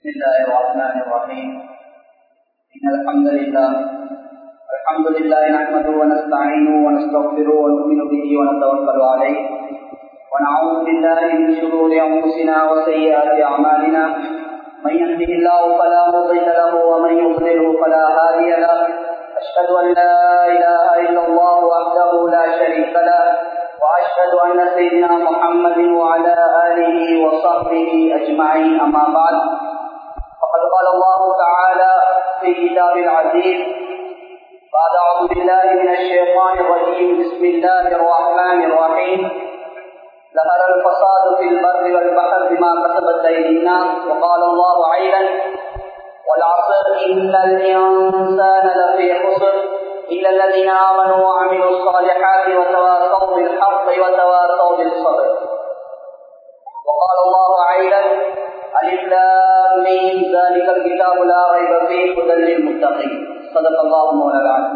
بسم الله الرحمن الرحيم إن الحمد لله الحمد لله نحمده ونستعينه ونستغفره ونؤمن به ونتوكل عليه ونعوذ بالله من شرور أنفسنا وسيئات أعمالنا من يهده الله فلا مضل له ومن يضلله فلا هادي له أشهد أن لا إله إلا الله وحده لا شريك له وأشهد أن سيدنا محمد وعلى آله وصحبه أجمعين أما بعد فقد قال الله تعالى في كتاب العزيز بعد أعوذ بالله من الشيطان الرجيم بسم الله الرحمن الرحيم ظهر الفساد في البر والبحر بما كسبت أيدي الناس وقال الله عيدا والعصر إن الإنسان لفي خسر إلا الذين آمنوا وعملوا الصالحات وتواصوا بالحق وتواصوا بالصبر وقال الله عيدا ألف لام ذلك الكتاب لا ريب فيه هدى للمتقين صدق الله مولانا العظيم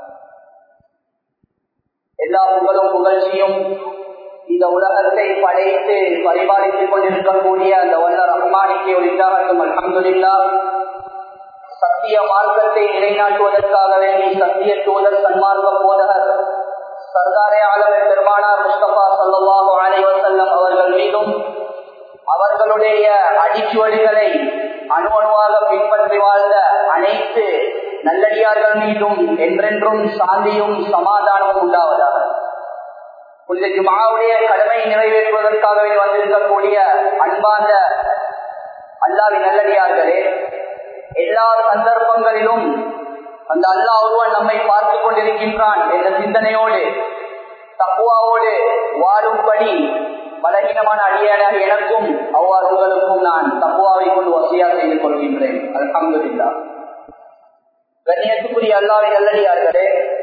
எல்லா புகழும் புகழ்ச்சியும் இந்த உலகத்தை படைத்து பரிபாலித்துக் கொண்டிருக்கக்கூடிய அந்த வல்ல ரஹ்மானிக்கு ஒளித்தாகட்டும் அல்ஹம்துலில்லா சத்திய மார்க்கத்தை நிலைநாட்டுவதற்காக வேண்டி சத்திய தூதர் சன்மார்க்க போதகர் சர்தாரே ஆலமே பெருமானார் முஸ்தபா சல்லாஹு அலை வசல்லம் அவர்கள் மீதும் அவர்களுடைய அடிச்சுவடிகளை அணு அணுவாக பின்பற்றி வாழ்ந்த அனைத்து நல்லடியார்கள் மீதும் என்றென்றும் சாந்தியும் சமாதானமும் உண்டாவதாக புனித ஜுமாவுடைய கடமை நிறைவேற்றுவதற்காகவே வந்திருக்கக்கூடிய அன்பார்ந்த அல்லாவின் நல்லடியார்களே எல்லா சந்தர்ப்பங்களிலும் அந்த அல்லா ஒருவன் நம்மை பார்த்து கொண்டிருக்கின்றான் என்ற சிந்தனையோடு தப்புவாவோடு வாழும்படி பலகீனமான அடியான எனக்கும் அவ்வாறு உங்களுக்கும் நான் தப்புவாவை கொண்டு வசதியா செய்து கொள்கின்றேன் அல்ஹம்துல்லா கண்ணியத்துக்குரிய அல்லாவின் நல்லடியார்களே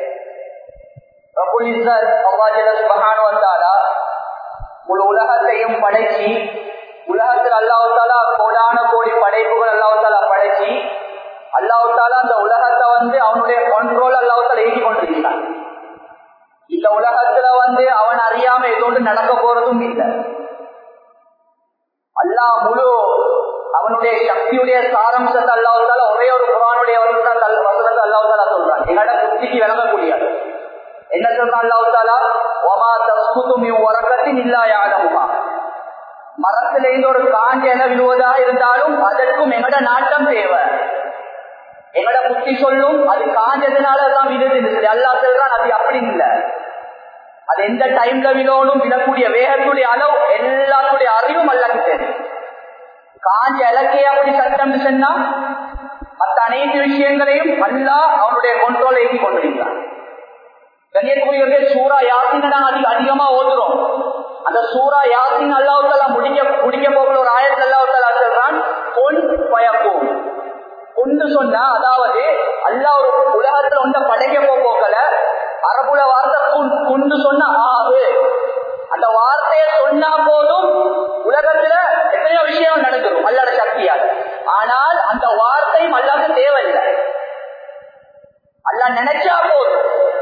முழு உலகத்தையும் படைச்சி உலகத்தில் அல்லாஹாலா கோடான கோடி படைப்புகள் அல்லாஹாலா படைச்சி அல்லாஹாலா அந்த உலகத்தை வந்து அவனுடைய கண்ட்ரோல் அல்லாஹால எழுதி கொண்டிருக்கிறான் இந்த உலகத்துல வந்து அவன் அறியாம எதோடு நடக்க போறதும் இல்லை அல்லாஹ் முழு அவனுடைய சக்தியுடைய சாரம்சத்தை அல்லாஹால ஒரே ஒரு குரானுடைய வசனத்தை அல்லாஹாலா சொல்றான் எங்களோட புத்திக்கு விளங்கக்கூடியது என்ன சொல்றான் அல்லாஹாலா ஒமா தஸ்குதுமி உறக்கத்தின் இல்லாயாதமுமா மரத்தில இருந்து ஒரு காஞ்ச என விழுவதாக இருந்தாலும் அதற்கும் எங்கட நாட்டம் தேவை எங்கட புத்தி சொல்லும் அது காஞ்சதுனாலதான் விழுது அல்லா சொல்றான் அது அப்படி இல்லை அது எந்த டைம்ல விழணும் விழக்கூடிய வேகத்துடைய அளவு எல்லாத்துடைய அறிவும் அல்லக்கு காஞ்ச இலக்கைய அப்படி சட்டம் சொன்னா மற்ற அனைத்து விஷயங்களையும் அல்லா அவனுடைய கொண்டோலை ஏற்றி கொண்டிருக்கிறான் கண்ணியத்துக்குரியவர்களே சூறா யாசின் அதிக அதிகமா ஓதுறோம் அந்த சூறா யாசின் அல்லாவுத்தலா முடிக்க முடிக்க போகிற ஒரு ஆயிரத்தி அல்லாவுத்தலா சொல்றான் பொன் பயப்போம் கொண்டு சொன்னா அதாவது அல்லா ஒரு உலகத்துல ஒன்ற படைக்க போக்கல அரபுல வார்த்தை கொண்டு சொன்ன ஆறு அந்த வார்த்தையை சொன்னா போதும் உலகத்துல எத்தனையோ விஷயம் நடந்துடும் அல்லாட சக்தியால் ஆனால் அந்த வார்த்தையும் அல்லாத தேவையில்லை அல்லா நினைச்சா போதும்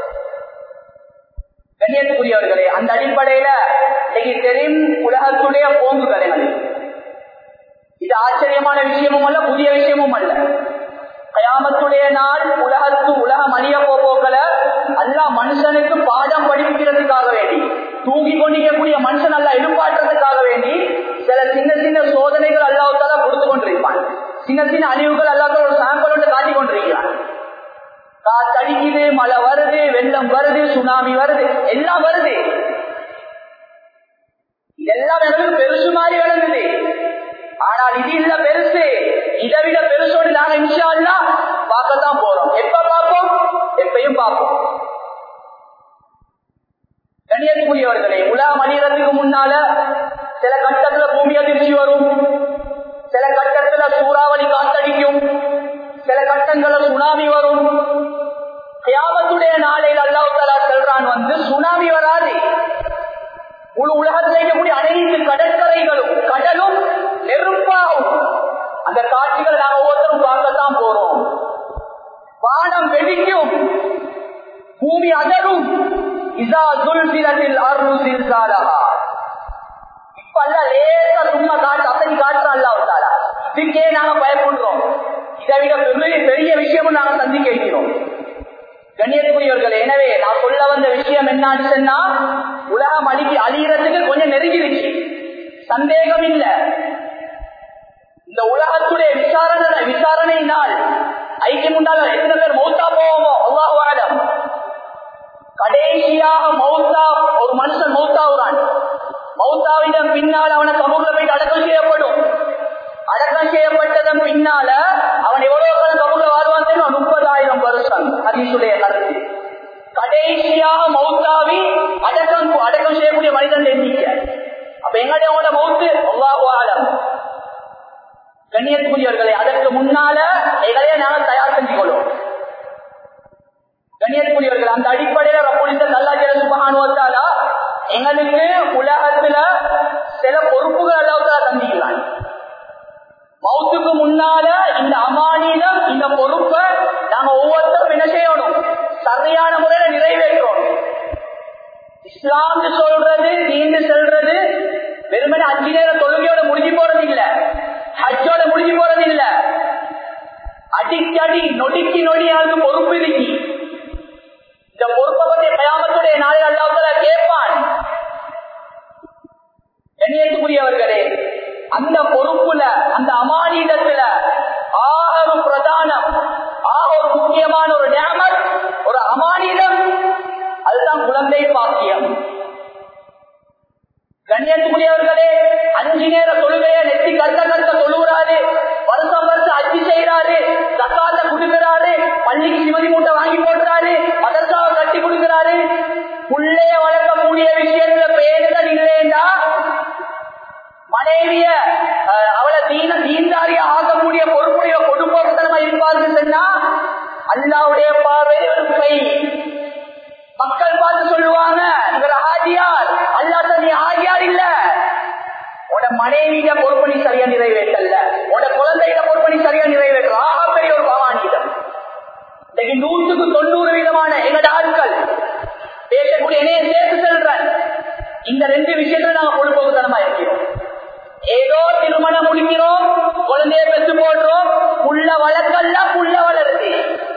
கண்ணியத்துக்குரியவர்களே அந்த அடிப்படையில இன்னைக்கு தெரியும் உலகத்துடைய போங்குகளை இது ஆச்சரியமான விஷயமும் அல்ல புதிய விஷயமும் அல்ல கயாமத்துடைய நாள் உலகத்து உலகம் அணிய போக்கல அல்லா மனுஷனுக்கு பாடம் படிக்கிறதுக்காக வேண்டி தூங்கி கொண்டிருக்கக்கூடிய மனுஷன் அல்ல எதிர்பார்க்கறதுக்காக வேண்டி சில சின்ன சின்ன சோதனைகள் அல்லாவுக்காக கொடுத்து கொண்டிருப்பான் சின்ன சின்ன அழிவுகள் அல்லாத ஒரு சாம்பிள் ஒன்று காட்டி கொண்டிருக்கிறான் காத்தடிக்குது மழை வருது வெள்ளம் வருது சுனாமி வருது எல்லாம் வருது இதெல்லாம் எனக்கு பெருசு மாதிரி விளங்குது ஆனால் இது இல்ல பெருசு இதை விட பெருசோடு நாங்க இன்ஷா அல்லா பார்க்கத்தான் போறோம் எப்ப பார்ப்போம் எப்பயும் பார்ப்போம் கண்ணியத்துக்குரியவர்களே உலா மனிதத்துக்கு முன்னால சில கட்டத்துல பூமி அதிர்ச்சி வரும் சில கட்டத்துல சூறாவளி காத்தடிக்கும் சில கட்டங்கள சுனாமி வரும் கியாமத்துடைய நாளையில் அல்லாஹாலா செல்றான் வந்து சுனாமி வராது முழு உலகத்தில் இருக்கக்கூடிய அனைத்து கடற்கரைகளும் கடலும் நெருப்பாகும் அந்த காட்சிகளை நாங்கள் ஒவ்வொருத்தரும் பார்க்கத்தான் போறோம் வானம் வெடிக்கும் பூமி அதரும் இதா துல்பிலத்தில் அருள் சிறுசாலகா இப்ப அல்ல லேசா சும்மா காட்டு அப்படி காட்டுறான் அல்லா இதுக்கே நாங்க பயப்படுறோம் இதை விட பெரிய பெரிய விஷயமும் நாங்க சந்திக்க இருக்கிறோம் கண்ணியத்துக்குரியவர்கள் எனவே நான் சொல்ல வந்த விஷயம் என்னன்னு சொன்னா உலகம் அழி அழிகிறதுக்கு கொஞ்சம் நெருங்கிடுச்சு சந்தேகம் இல்ல இந்த உலகத்துடைய விசாரணை விசாரணையினால் ஐக்கியம் உண்டாக எத்தனை பேர் மௌத்தா போவோமோ அல்லாஹ் கடைசியாக மௌத்தா ஒரு மனுஷன் மௌத்தாவுறான் மௌத்தாவிடம் பின்னால் அவனை கபூர்ல போயிட்டு அடக்கம் செய்யப்படும் அடக்கம் செய்யப்பட்டதன் பின்னால அவன் எவ்வளவு காலம் கபூர்ல வாழ்வான் தெரியும் முப்பதாயிரம் வருஷம் ஹதீசுடைய கருத்து கடைசியாக மௌத்தாவி அடக்கம் அடக்கம் செய்யக்கூடிய மனிதன் எண்ணிக்கை அப்ப எங்களுடைய மௌத்து அல்லாஹு ஆலம் கண்ணியத்துக்குரியவர்களை அதற்கு முன்னால எங்களையே நாங்கள் தயார் செஞ்சு கொள்வோம் கண்ணியத்துக்குரியவர்கள் அந்த அடிப்படையில ரப்பொழிந்த நல்லா சுபகானுவத்தாலா எங்களுக்கு உலகத்துல சில பொறுப்புகள் அல்லாவுத்தலா தந்திக்கிறான் மௌத்துக்கு முன்னால இந்த அமானியம் இந்த பொறுப்பை நாங்க ஒவ்வொருத்தரும் என்ன செய்யணும் சரியான முறையில நிறைவேற்றோம் இஸ்லாம்னு சொல்றது தீண்டு செல்றது வெறுமனே அஞ்சு நேரம் தொழுகையோட முடிஞ்சு போறது இல்ல ஹஜ்ஜோட முடிஞ்சு போறது இல்ல அடிக்கடி நொடிக்கு நொடி யாருக்கு பொறுப்பு இருக்கு இந்த பொறுப்பை பற்றி கயாமத்துடைய நாளில் அல்லாவுல கேட்பான் கண்ணியத்துக்குரியவர்களே அந்த பொறுப்புல அந்த அமானிதத்துல ஆக ஒரு பிரதானம் ஆக ஒரு முக்கியமான ஒரு நேமர் ஒரு அமானிதம் அதுதான் குழந்தை பாக்கியம் கண்ணியத்துக்குரியவர்களே அஞ்சு நேர தொழுகைய நெத்தி கருத்த கருத்த தொழுகிறாரு வருஷம் வருஷம் அச்சு செய்யறாரு சக்காத்த குடுக்கிறாரு பள்ளிக்கு சிவதி மூட்டை வாங்கி போடுறாரு மதர்சாவை கட்டி கொடுக்கிறாரு புள்ளைய வளர்க்கக்கூடிய விஷயத்துல பேருதல் இல்லைண்டா மனைவிய அவளை தீன தீண்டாரிய ஆகக்கூடிய பொறுப்புடைய கொடுப்போக்கத்தனமா இருப்பார்கள் சொன்னா அல்லாவுடைய பார்வையில் ஒரு கை மக்கள் பார்த்து சொல்லுவாங்க இவர் ஆகியார் அல்லாத நீ ஆகியார் இல்ல உட மனைவியிட பொறுப்பு நீ சரியா நிறைவேற்றல்ல உட குழந்தையிட பொறுப்பு நீ சரியா நிறைவேற்ற ஆக பெரிய ஒரு பவானிடம் இன்னைக்கு நூற்றுக்கு தொண்ணூறு விதமான எங்கட ஆட்கள் பேசக்கூடிய என்னைய சேர்த்து செல்றேன் இந்த ரெண்டு விஷயத்துல நாங்க பொறுப்புத்தனமா இருக்கிறோம் ஏதோ திருமணம் முடிக்கிறோம் குழந்தைய பெற்று போடுறோம் புள்ள வழக்கல்ல புள்ள வளருது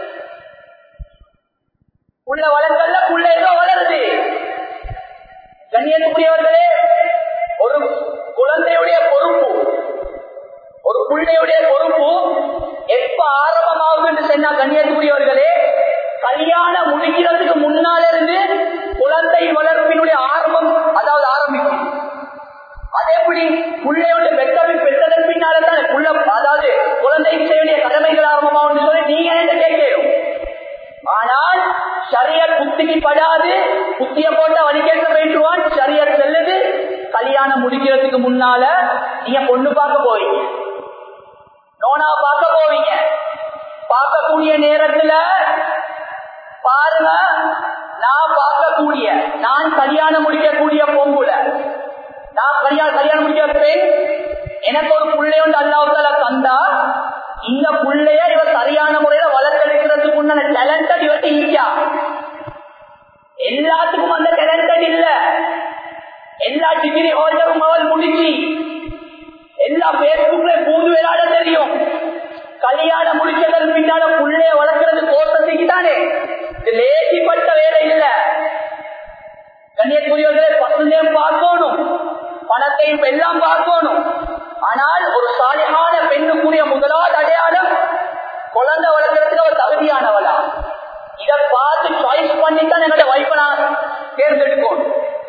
புள்ள வளர்க்கல்ல புள்ள ஏதோ வளருது கண்ணியத்துக்குரியவர்களே ஒரு குழந்தையுடைய பொறுப்பு ஒரு பிள்ளையுடைய பொறுப்பு எப்ப ஆரம்பமாகுதுன்னு சொன்னா கண்ணியத்துக்குரியவர்களே கல்யாணம் முடிக்கிறதுக்கு முன்னால இருந்து குழந்தை வளர்ப்பினுடைய ஆரம்பம் அதாவது ஆரம்பிக்கும் அதே எப்படி பிள்ளையோட பெற்றவின் பெற்றதன் பின்னால்தான் புள்ள அதாவது குழந்தை செய்ய வேண்டிய கடமைகள் ஆரம்பமாகும் சொல்லி நீங்க என்ன கேட்கிறோம் ஆனால் சரியர் புத்திக்கு படாது புத்திய போட்ட வழிகேட்ட போயிட்டுவான் சரியர் செல்லுது கல்யாணம் முடிக்கிறதுக்கு முன்னால நீங்க பொண்ணு பார்க்க போவீங்க நோனா பார்க்க போவீங்க பார்க்கக்கூடிய நேரத்துல பாருங்க நான் பார்க்கக்கூடிய நான் கல்யாணம் முடிக்கக்கூடிய பொங்குல நான் கல்யாணம் கல்யாணம் முடிக்க பெண் எனக்கு ஒரு பிள்ளை ஒன்று அல்லாவுத்தால தந்தா இந்த பிள்ளைய இவர் சரியான முறையில வளர்த்தெடுக்கிறதுக்கு உண்டான டேலண்டட் இவர்கிட்ட இல்லையா எல்லாத்துக்கும் அந்த டேலண்டட் இல்ல எல்லா டிகிரி ஹோல்டரும் அவள் முடிச்சு எல்லா பேஸ்புக்ல பூந்து விளையாட தெரியும் கல்யாணம் முடிச்சதன் பின்னால புள்ளைய வளர்க்கறது கோஷத்துக்கு தானே இது லேசிப்பட்ட வேலை இல்ல கண்ணியக்குரியவர்களை பசுந்தையும் பார்க்கணும் பணத்தையும் எல்லாம் பார்க்கணும் ஆனால் ஒரு சாலிகான பெண்ணுக்குரிய முதலாவது அடையாளம் குழந்தை வளர்க்கறதுக்கு அவர் தகுதியானவளா இத பார்த்து சாய்ஸ் பண்ணித்தான் எங்களோட வைப்பை நான் தேர்ந்தெடுக்கணும்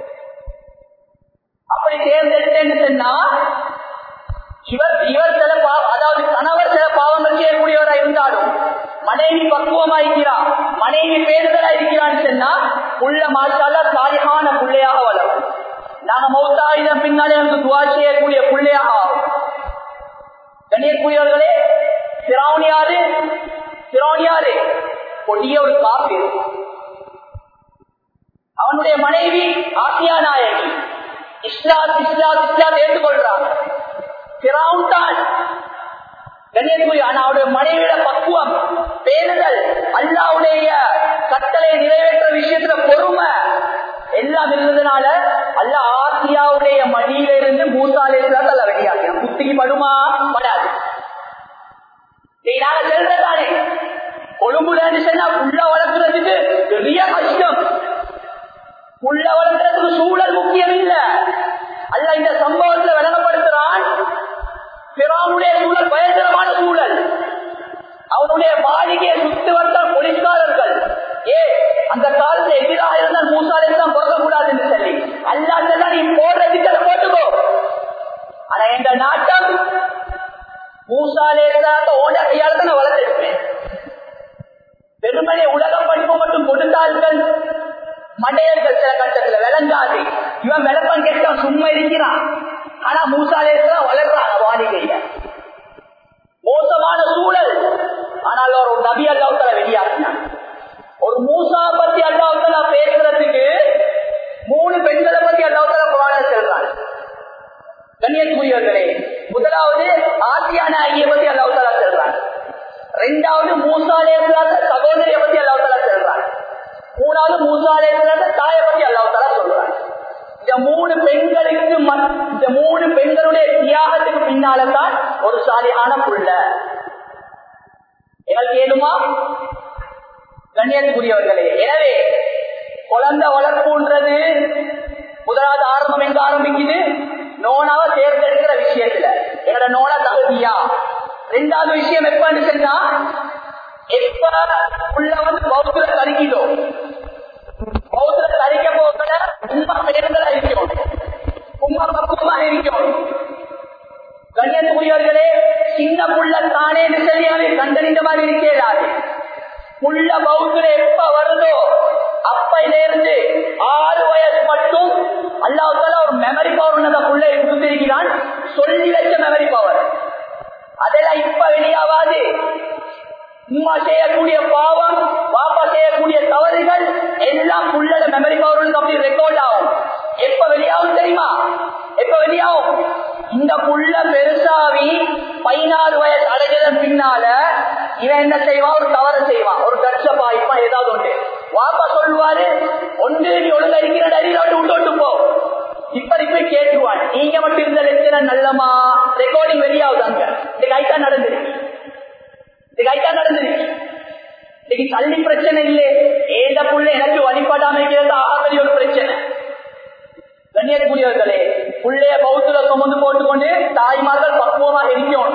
அப்படி தேர்ந்தெடுத்தேன்னு சொன்னா இவர் இவர் சில அதாவது கணவர் சில பாவங்கள் செய்யக்கூடியவரா இருந்தாலும் மனைவி பக்குவமாயிருக்கிறார் மனைவி பேருதலா இருக்கிறான்னு சொன்னா உள்ள மாற்றால சாலிகான பிள்ளையாக வளரும் நாங்க மௌத்தாயுதம் பின்னாலே எனக்கு துவா செய்யக்கூடிய பிள்ளையாக ஆகும் கண்ணியக்கூடியவர்களே சிராவணி யாரு சிராவணி யாரு கொடிய ஒரு காப்பி அவனுடைய மனைவி ஆசியா நாயகி இஸ்லாத் இஸ்லாத் இஸ்லாத் ஏற்றுக்கொள்றான் சிராவுன் தான் கண்ணியத்துக்குரிய ஆனா அவருடைய மனைவியோட பக்குவம் பேருதல் அல்லாவுடைய கட்டளை நிறைவேற்ற விஷயத்துல பொறுமை எல்லாம் இருந்ததுனால அல்ல ஆசியாவுடைய மடியில இருந்து மூசால இருந்தால் அல்ல ரெடியாகிறான் புத்திக்கு படுமா படாது நாங்க செல்றதானே கொழும்புல சொன்னா புள்ள வளர்க்கறதுக்கு பெரிய கஷ்டம் புள்ள வளர்க்கறதுக்கு சூழல் முக்கியம் இல்ல அல்ல இந்த சம்பவத்துல விளங்கப்படுத்துறான் பிறாவுடைய சூழல் பயங்கரமான சூழல் அவனுடைய மாளிகையை சுத்தி வந்த போலீஸ்காரர்கள் ஏ அந்த காலத்துல எதிராக இருந்தால் மூசாலே தான் பிறக்க கூடாது என்று சொல்லி அல்லாதான் நீ போடுறதுக்கு அதை போட்டுக்கோ ஆனா எங்க நாட்டம் மூசாலே தான் ஓட கையால் தான் நான் வளர்த்திருப்பேன் வெறுமனே உலக படிப்பு மட்டும் கொடுத்தார்கள் மடையர்கள் சில கட்டத்துல விளங்காது இவன் விளக்கம் கேட்டான் சும்மா இருக்கிறான் ஆனா மூசாலே தான் வளர்றாங்க வாலிகையில மோசமான சூழல் ஆனால் ஒரு நபி அல்லாவுத்தல வெளியாகினான் ஒரு மூசா பத்தி அல்லாவுத்தல பேசுறதுக்கு மூணு பெண்களை பத்தி அல்லாவுத்தல குரான செல்றாங்க கண்ணியத்துக்குரியவர்களே முதலாவது ஆசியா நாயகியை பத்தி அல்லாவுத்தலா செல்றாங்க ரெண்டாவது மூசாலே சகோதரிய பத்தி அல்லாவுத்தலா செல்றாங்க மூணாவது மூசாலே தாயை பத்தி அல்லாவுத்தலா சொல்றாங்க இந்த மூணு பெண்களுக்கு இந்த மூணு பெண்களுடைய தியாகத்துக்கு பின்னால்தான் ஒரு சாலியான புள்ள எங்களுக்கு ஏதுமா கண்ணியத்துக்குரியவர்களே எனவே குழந்தை வளர்ப்புன்றது முதலாவது ஆரம்பம் எங்க ஆரம்பிக்குது நோனாவை தேர்ந்தெடுக்கிற விஷயத்துல எங்களோட நோனா தகுதியா ரெண்டாவது விஷயம் எப்பன்னு சொன்னா எப்ப உள்ள வந்து பௌத்துல தடுக்கிதோ பௌத்துல தரிக்க போகல உண்மை பெயர்களா இருக்கணும் உண்மை பக்குவமா இருக்கணும் கண்ணியத்துக்குரியவர்களே சின்ன புள்ள தானே சொல்லி கண்டறிந்த மாதிரி இருக்கிறாரு புள்ள பௌத்துல எப்ப வருதோ அப்பையிலிருந்து ஆறு வயசு மட்டும் அல்லாவுத்தால ஒரு மெமரி பவர் அந்த புள்ள கொடுத்திருக்கிறான் சொல்லி வச்ச மெமரி பவர் அதெல்லாம் இப்ப வெளியாவாது உமா செய்யக்கூடிய பாவம் பாப்பா செய்யக்கூடிய தவறுகள் எல்லாம் புள்ளட மெமரி பவர் அப்படி ரெக்கார்ட் ஆகும் எப்ப வெளியாகும் தெரியுமா எப்ப வெளியாகும் இந்த புள்ள பெருசாவி பதினாறு வயசு அடைஞ்சதன் பின்னால இவன் என்ன செய்வான் ஒரு தவறு செய்வான் ஒரு கட்ச பாய்ப்பான் ஏதாவது ஒன்று வாப்பா சொல்லுவாரு ஒன்று நீ ஒழுங்கா இருக்கிற அடியில் விட்டு விட்டு போ இப்படி போய் கேட்டுவான் நீங்க மட்டும் இருந்த லெக்சரர் நல்லமா ரெக்கார்டிங் வெளியாகுது அங்க இன்னைக்கு ஐட்டா நடந்துருக்கு இன்னைக்கு ஐட்டா நடந்துருக்கு இன்னைக்கு கல்வி பிரச்சனை இல்லை ஏந்த புள்ள எனக்கு வழிபாடாம இருக்கிறது ஆகப்பெரிய ஒரு பிரச்சனை கண்ணியக்கூடியவர்களே புள்ளைய பௌத்துல சுமந்து போட்டுக்கொண்டு தாய்மார்கள் பக்குவமாக இருக்கணும்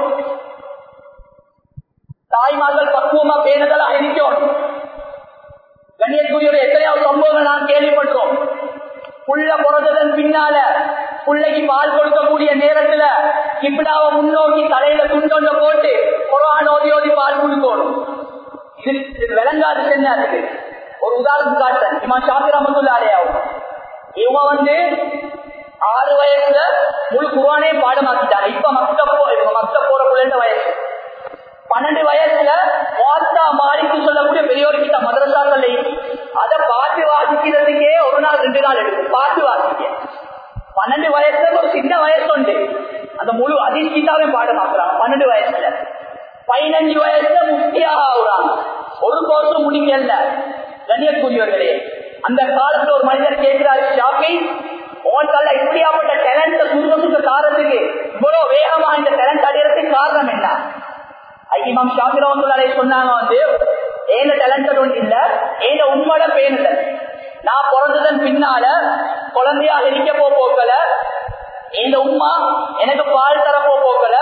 தாய்மார்கள் பக்குவமா பேணுதலாக இருக்கணும் கண்ணியத்துக்குரிய எத்தனையாவது சம்பவங்கள் நான் கேள்விப்பட்டோம் புள்ள பிறந்ததன் பின்னால பிள்ளைக்கு பால் கொடுக்கக்கூடிய நேரத்துல கிப்டாவை முன்னோக்கி தலையில துண்டொண்ட போட்டு குரான் ஓதி ஓதி பால் கொடுக்கணும் இது விளங்காது செஞ்சாருக்கு ஒரு உதாரணம் காட்டேன் இமா ஷாபி ரமத்துல்லாலேயாவும் இவன் வந்து ஆறு வயசுல முழு குரானே பாடமாக்கிட்டாங்க இப்ப மத்த போ மத்த போற பிள்ளைன்ற வயசு பன்னெண்டு வயசுல வாத்தா மாலிக்கு சொல்லக்கூடிய பெரியோர் கிட்ட மதரசாக்கள் அதை பாட்டு வாசிக்கிறதுக்கே ஒரு நாள் ரெண்டு நாள் எடுக்கும் பாட்டு வாசிக்க பன்னெண்டு வயசுல ஒரு சின்ன வயசு உண்டு அந்த முழு அதிர்ஷ்டிதாவே பாடமாக்குறாங்க பன்னெண்டு வயசுல பதினஞ்சு வயசுல முக்தியாக ஆகுறாங்க ஒரு கோர்ஸும் முடிக்கல கண்ணியக்கூடியவர்களே அந்த காலத்துல ஒரு மனிதர் கேட்கிறார் ஷாப்பி உங்களால இப்படியாப்பட்ட டேலண்ட் சுருக்க சுருக்க காரணத்துக்கு இவ்வளவு வேகமா இந்த டேலண்ட் அடையறதுக்கு காரணம் என்ன ஐமாம் ஷாமிரவங்களை சொன்னாங்க வந்து ஏன டேலண்டட் ஒன்று இல்ல ஏன உண்மையோட பேணுதல் நான் பிறந்ததன் பின்னால குழந்தையாக இருக்க போ போக்கல இந்த உமா எனக்கு பால் தரப்போ போக்கல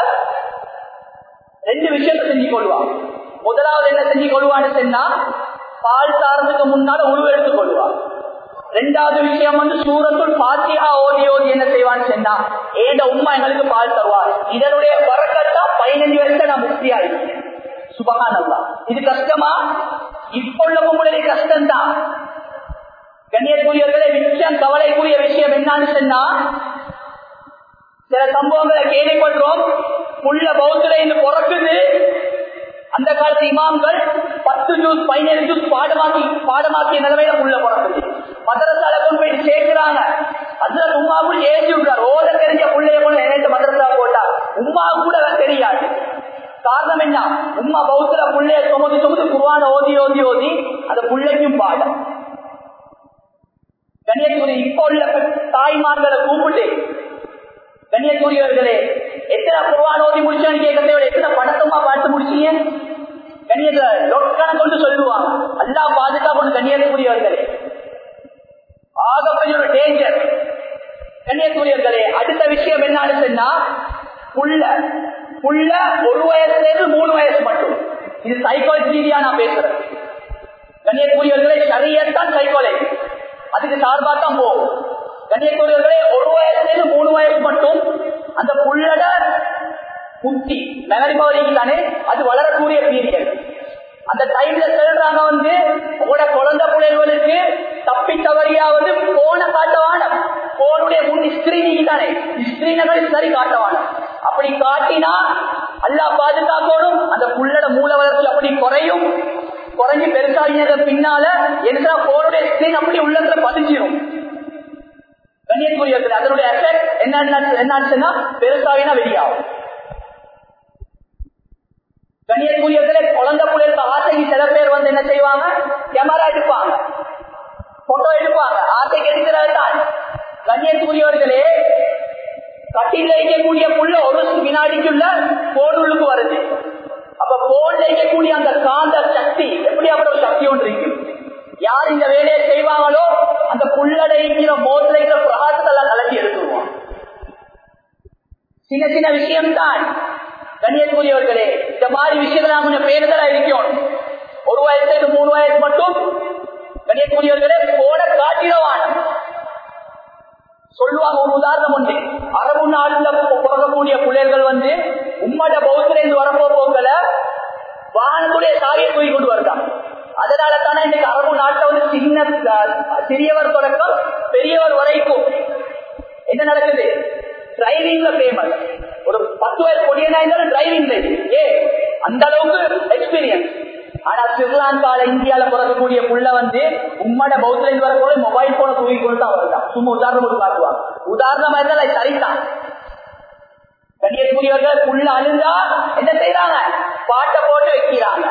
ரெண்டு விஷயத்தை செஞ்சு கொள்வான் முதலாவது என்ன செஞ்சு கொள்வான்னு சொன்னா பால் சார்ந்ததுக்கு முன்னால உருவ எடுத்துக் கொள்வான் ரெண்டாவது விஷயம் வந்து சூரத்துள் பாத்தியா ஓதி ஓதி என்ன செய்வான்னு சொன்னா ஏண்ட உமா எங்களுக்கு பால் தருவார் இதனுடைய வரக்கத்தா பதினஞ்சு வருஷம் நான் முக்தியா இருக்கேன் சுபகானல்லா இது கஷ்டமா இப்ப உள்ள பொம்பளை கஷ்டம்தான் கண்ணியக்குரியவர்களே மிச்சம் கவலைக்குரிய விஷயம் என்னன்னு சொன்னா சில சம்பவங்களை கேள்விப்படுறோம் உள்ள பௌத்தரை பிறக்குது அந்த காலத்து இமாம்கள் பத்து ஜூஸ் பதினேழு ஜூஸ் பாடமாக்கி பாடமாக்கிய நிலைமையில உள்ள பிறக்குது மதரசால கொண்டு போயிட்டு சேர்க்கிறாங்க அதுல உமாவுக்கு ஏசி விடுறாரு ஓத தெரிஞ்ச பிள்ளைய கொண்டு நினைத்து மதரசா போட்டா உமா கூட தெரியாது காரணம் என்ன உமா பௌத்தர பிள்ளைய சுமந்து சுமந்து குருவான ஓதி ஓதி ஓதி அந்த பிள்ளைக்கும் பாடம் கண்ணியத்துறை இப்ப உள்ள தாய்மார்களை கூப்பிட்டு கண்ணியத்துரியவர்களே எத்தனை குருவான ஓதி முடிச்சான்னு கேட்கறத விட எத்தனை படத்தமா பார்த்து முடிச்சீங்க வந்து சொல்லுவாங்க அல்லா பாதுகாப்பு கண்ணியத்துக்குரியவர்களே ஆகப்பெரிய ஒரு டேஞ்சர் கண்ணியத்துக்குரியவர்களே அடுத்த விஷயம் என்னன்னு சொன்னா புள்ள புள்ள ஒரு வயசுல இருந்து மூணு வயசு மட்டும் இது சைக்காலஜி ரீதியா நான் பேசுறேன் கண்ணியத்துக்குரியவர்களே சரியத்தான் சைக்காலஜி அதுக்கு சார்பா தான் போகும் கண்ணியத்துக்குரியவர்களே ஒரு வயசுல இருந்து மூணு வயசு மட்டும் அந்த புள்ளட புத்தி மெமரி பவர் தானே அது வளரக்கூடிய பீரியட் அந்த டைம்ல சொல்றாங்க வந்து உங்களோட குழந்தை பிள்ளைகளுக்கு தப்பி தவறியாவது போன காட்டவான போனுடைய முன் ஸ்கிரீனிங் தானே ஸ்கிரீனர்கள் சரி காட்டவான அப்படி காட்டினா அல்லா பாதுகாக்கணும் அந்த புள்ளட மூல வளர்ச்சி அப்படி குறையும் குறைஞ்சு பெருசாகினது பின்னால என்ன போனுடைய ஸ்கிரீன் அப்படி உள்ளத்துல பதிஞ்சிரும் கண்ணியக்குரியவர்கள் அதனுடைய எஃபெக்ட் என்ன என்னாச்சுன்னா பெருசாகினா வெளியாகும் கண்ணியக்குரியவர்களே குழந்தை பிள்ளைகளுக்கு ஆசைக்கு சில பேர் வந்து என்ன செய்வாங்க கேமரா எடுப்பாங்க போட்டோ எடுப்பாங்க ஆசைக்கு எடுக்கிறது தான் கண்ணியத்துக்குரியவர்களே கட்டில இருக்கக்கூடிய புள்ள ஒரு வினாடிக்குள்ள போனுள்ளுக்கு வருது அப்ப போன்ல இருக்கக்கூடிய அந்த காந்த சக்தி எப்படி அப்படி ஒரு சக்தி ஒன்று இருக்கு யார் இந்த வேலையை செய்வாங்களோ அந்த புள்ளட இருக்கிற மோத்துல இருக்கிற பிரகாசத்தெல்லாம் கலட்டி எடுத்துருவோம் சின்ன சின்ன விஷயம்தான் கண்ணியத்துக்குரியவர்களே இந்த மாதிரி விஷயத்துல நாம கொஞ்சம் பேருதலா இருக்கோம் ஒரு வயசுல மூணு வயசு மட்டும் கண்ணியத்துக்குரியவர்களே போன காட்டிடவான் சொல்லுவாங்க ஒரு உதாரணம் உண்டு அரபு நாடுல பிறக்கக்கூடிய பிள்ளைகள் வந்து உம்மட பௌத்தில இருந்து வரப்போ போக்கல வாகனத்துடைய சாவியை தூக்கி கொண்டு வருதாங்க அதனால தானே இன்னைக்கு அரபு நாட்டுல வந்து சின்ன சிறியவர் தொடக்கம் பெரியவர் வரைக்கும் என்ன நடக்குது டிரைவிங்ல ஃபேமஸ் ஒரு பத்து வயசு பொடியனா இருந்தாலும் டிரைவிங்ல ஏ அந்த அளவுக்கு எக்ஸ்பீரியன்ஸ் ஆனா ஸ்ரீலங்கால இந்தியால பிறக்கக்கூடிய புள்ள வந்து உம்மட பௌத்தில இருந்து வரக்கூடிய மொபைல் போன தூக்கி கொண்டு தான் வருதான் சும்மா உதாரணம் ஒரு காட்டுவாங்க உதாரணமா இருந்தால் அது சரிதான் கண்ணியக்கூடியவர்கள் புள்ள அழுந்தா என்ன செய்யறாங்க பாட்டை போட்டு வைக்கிறாங்க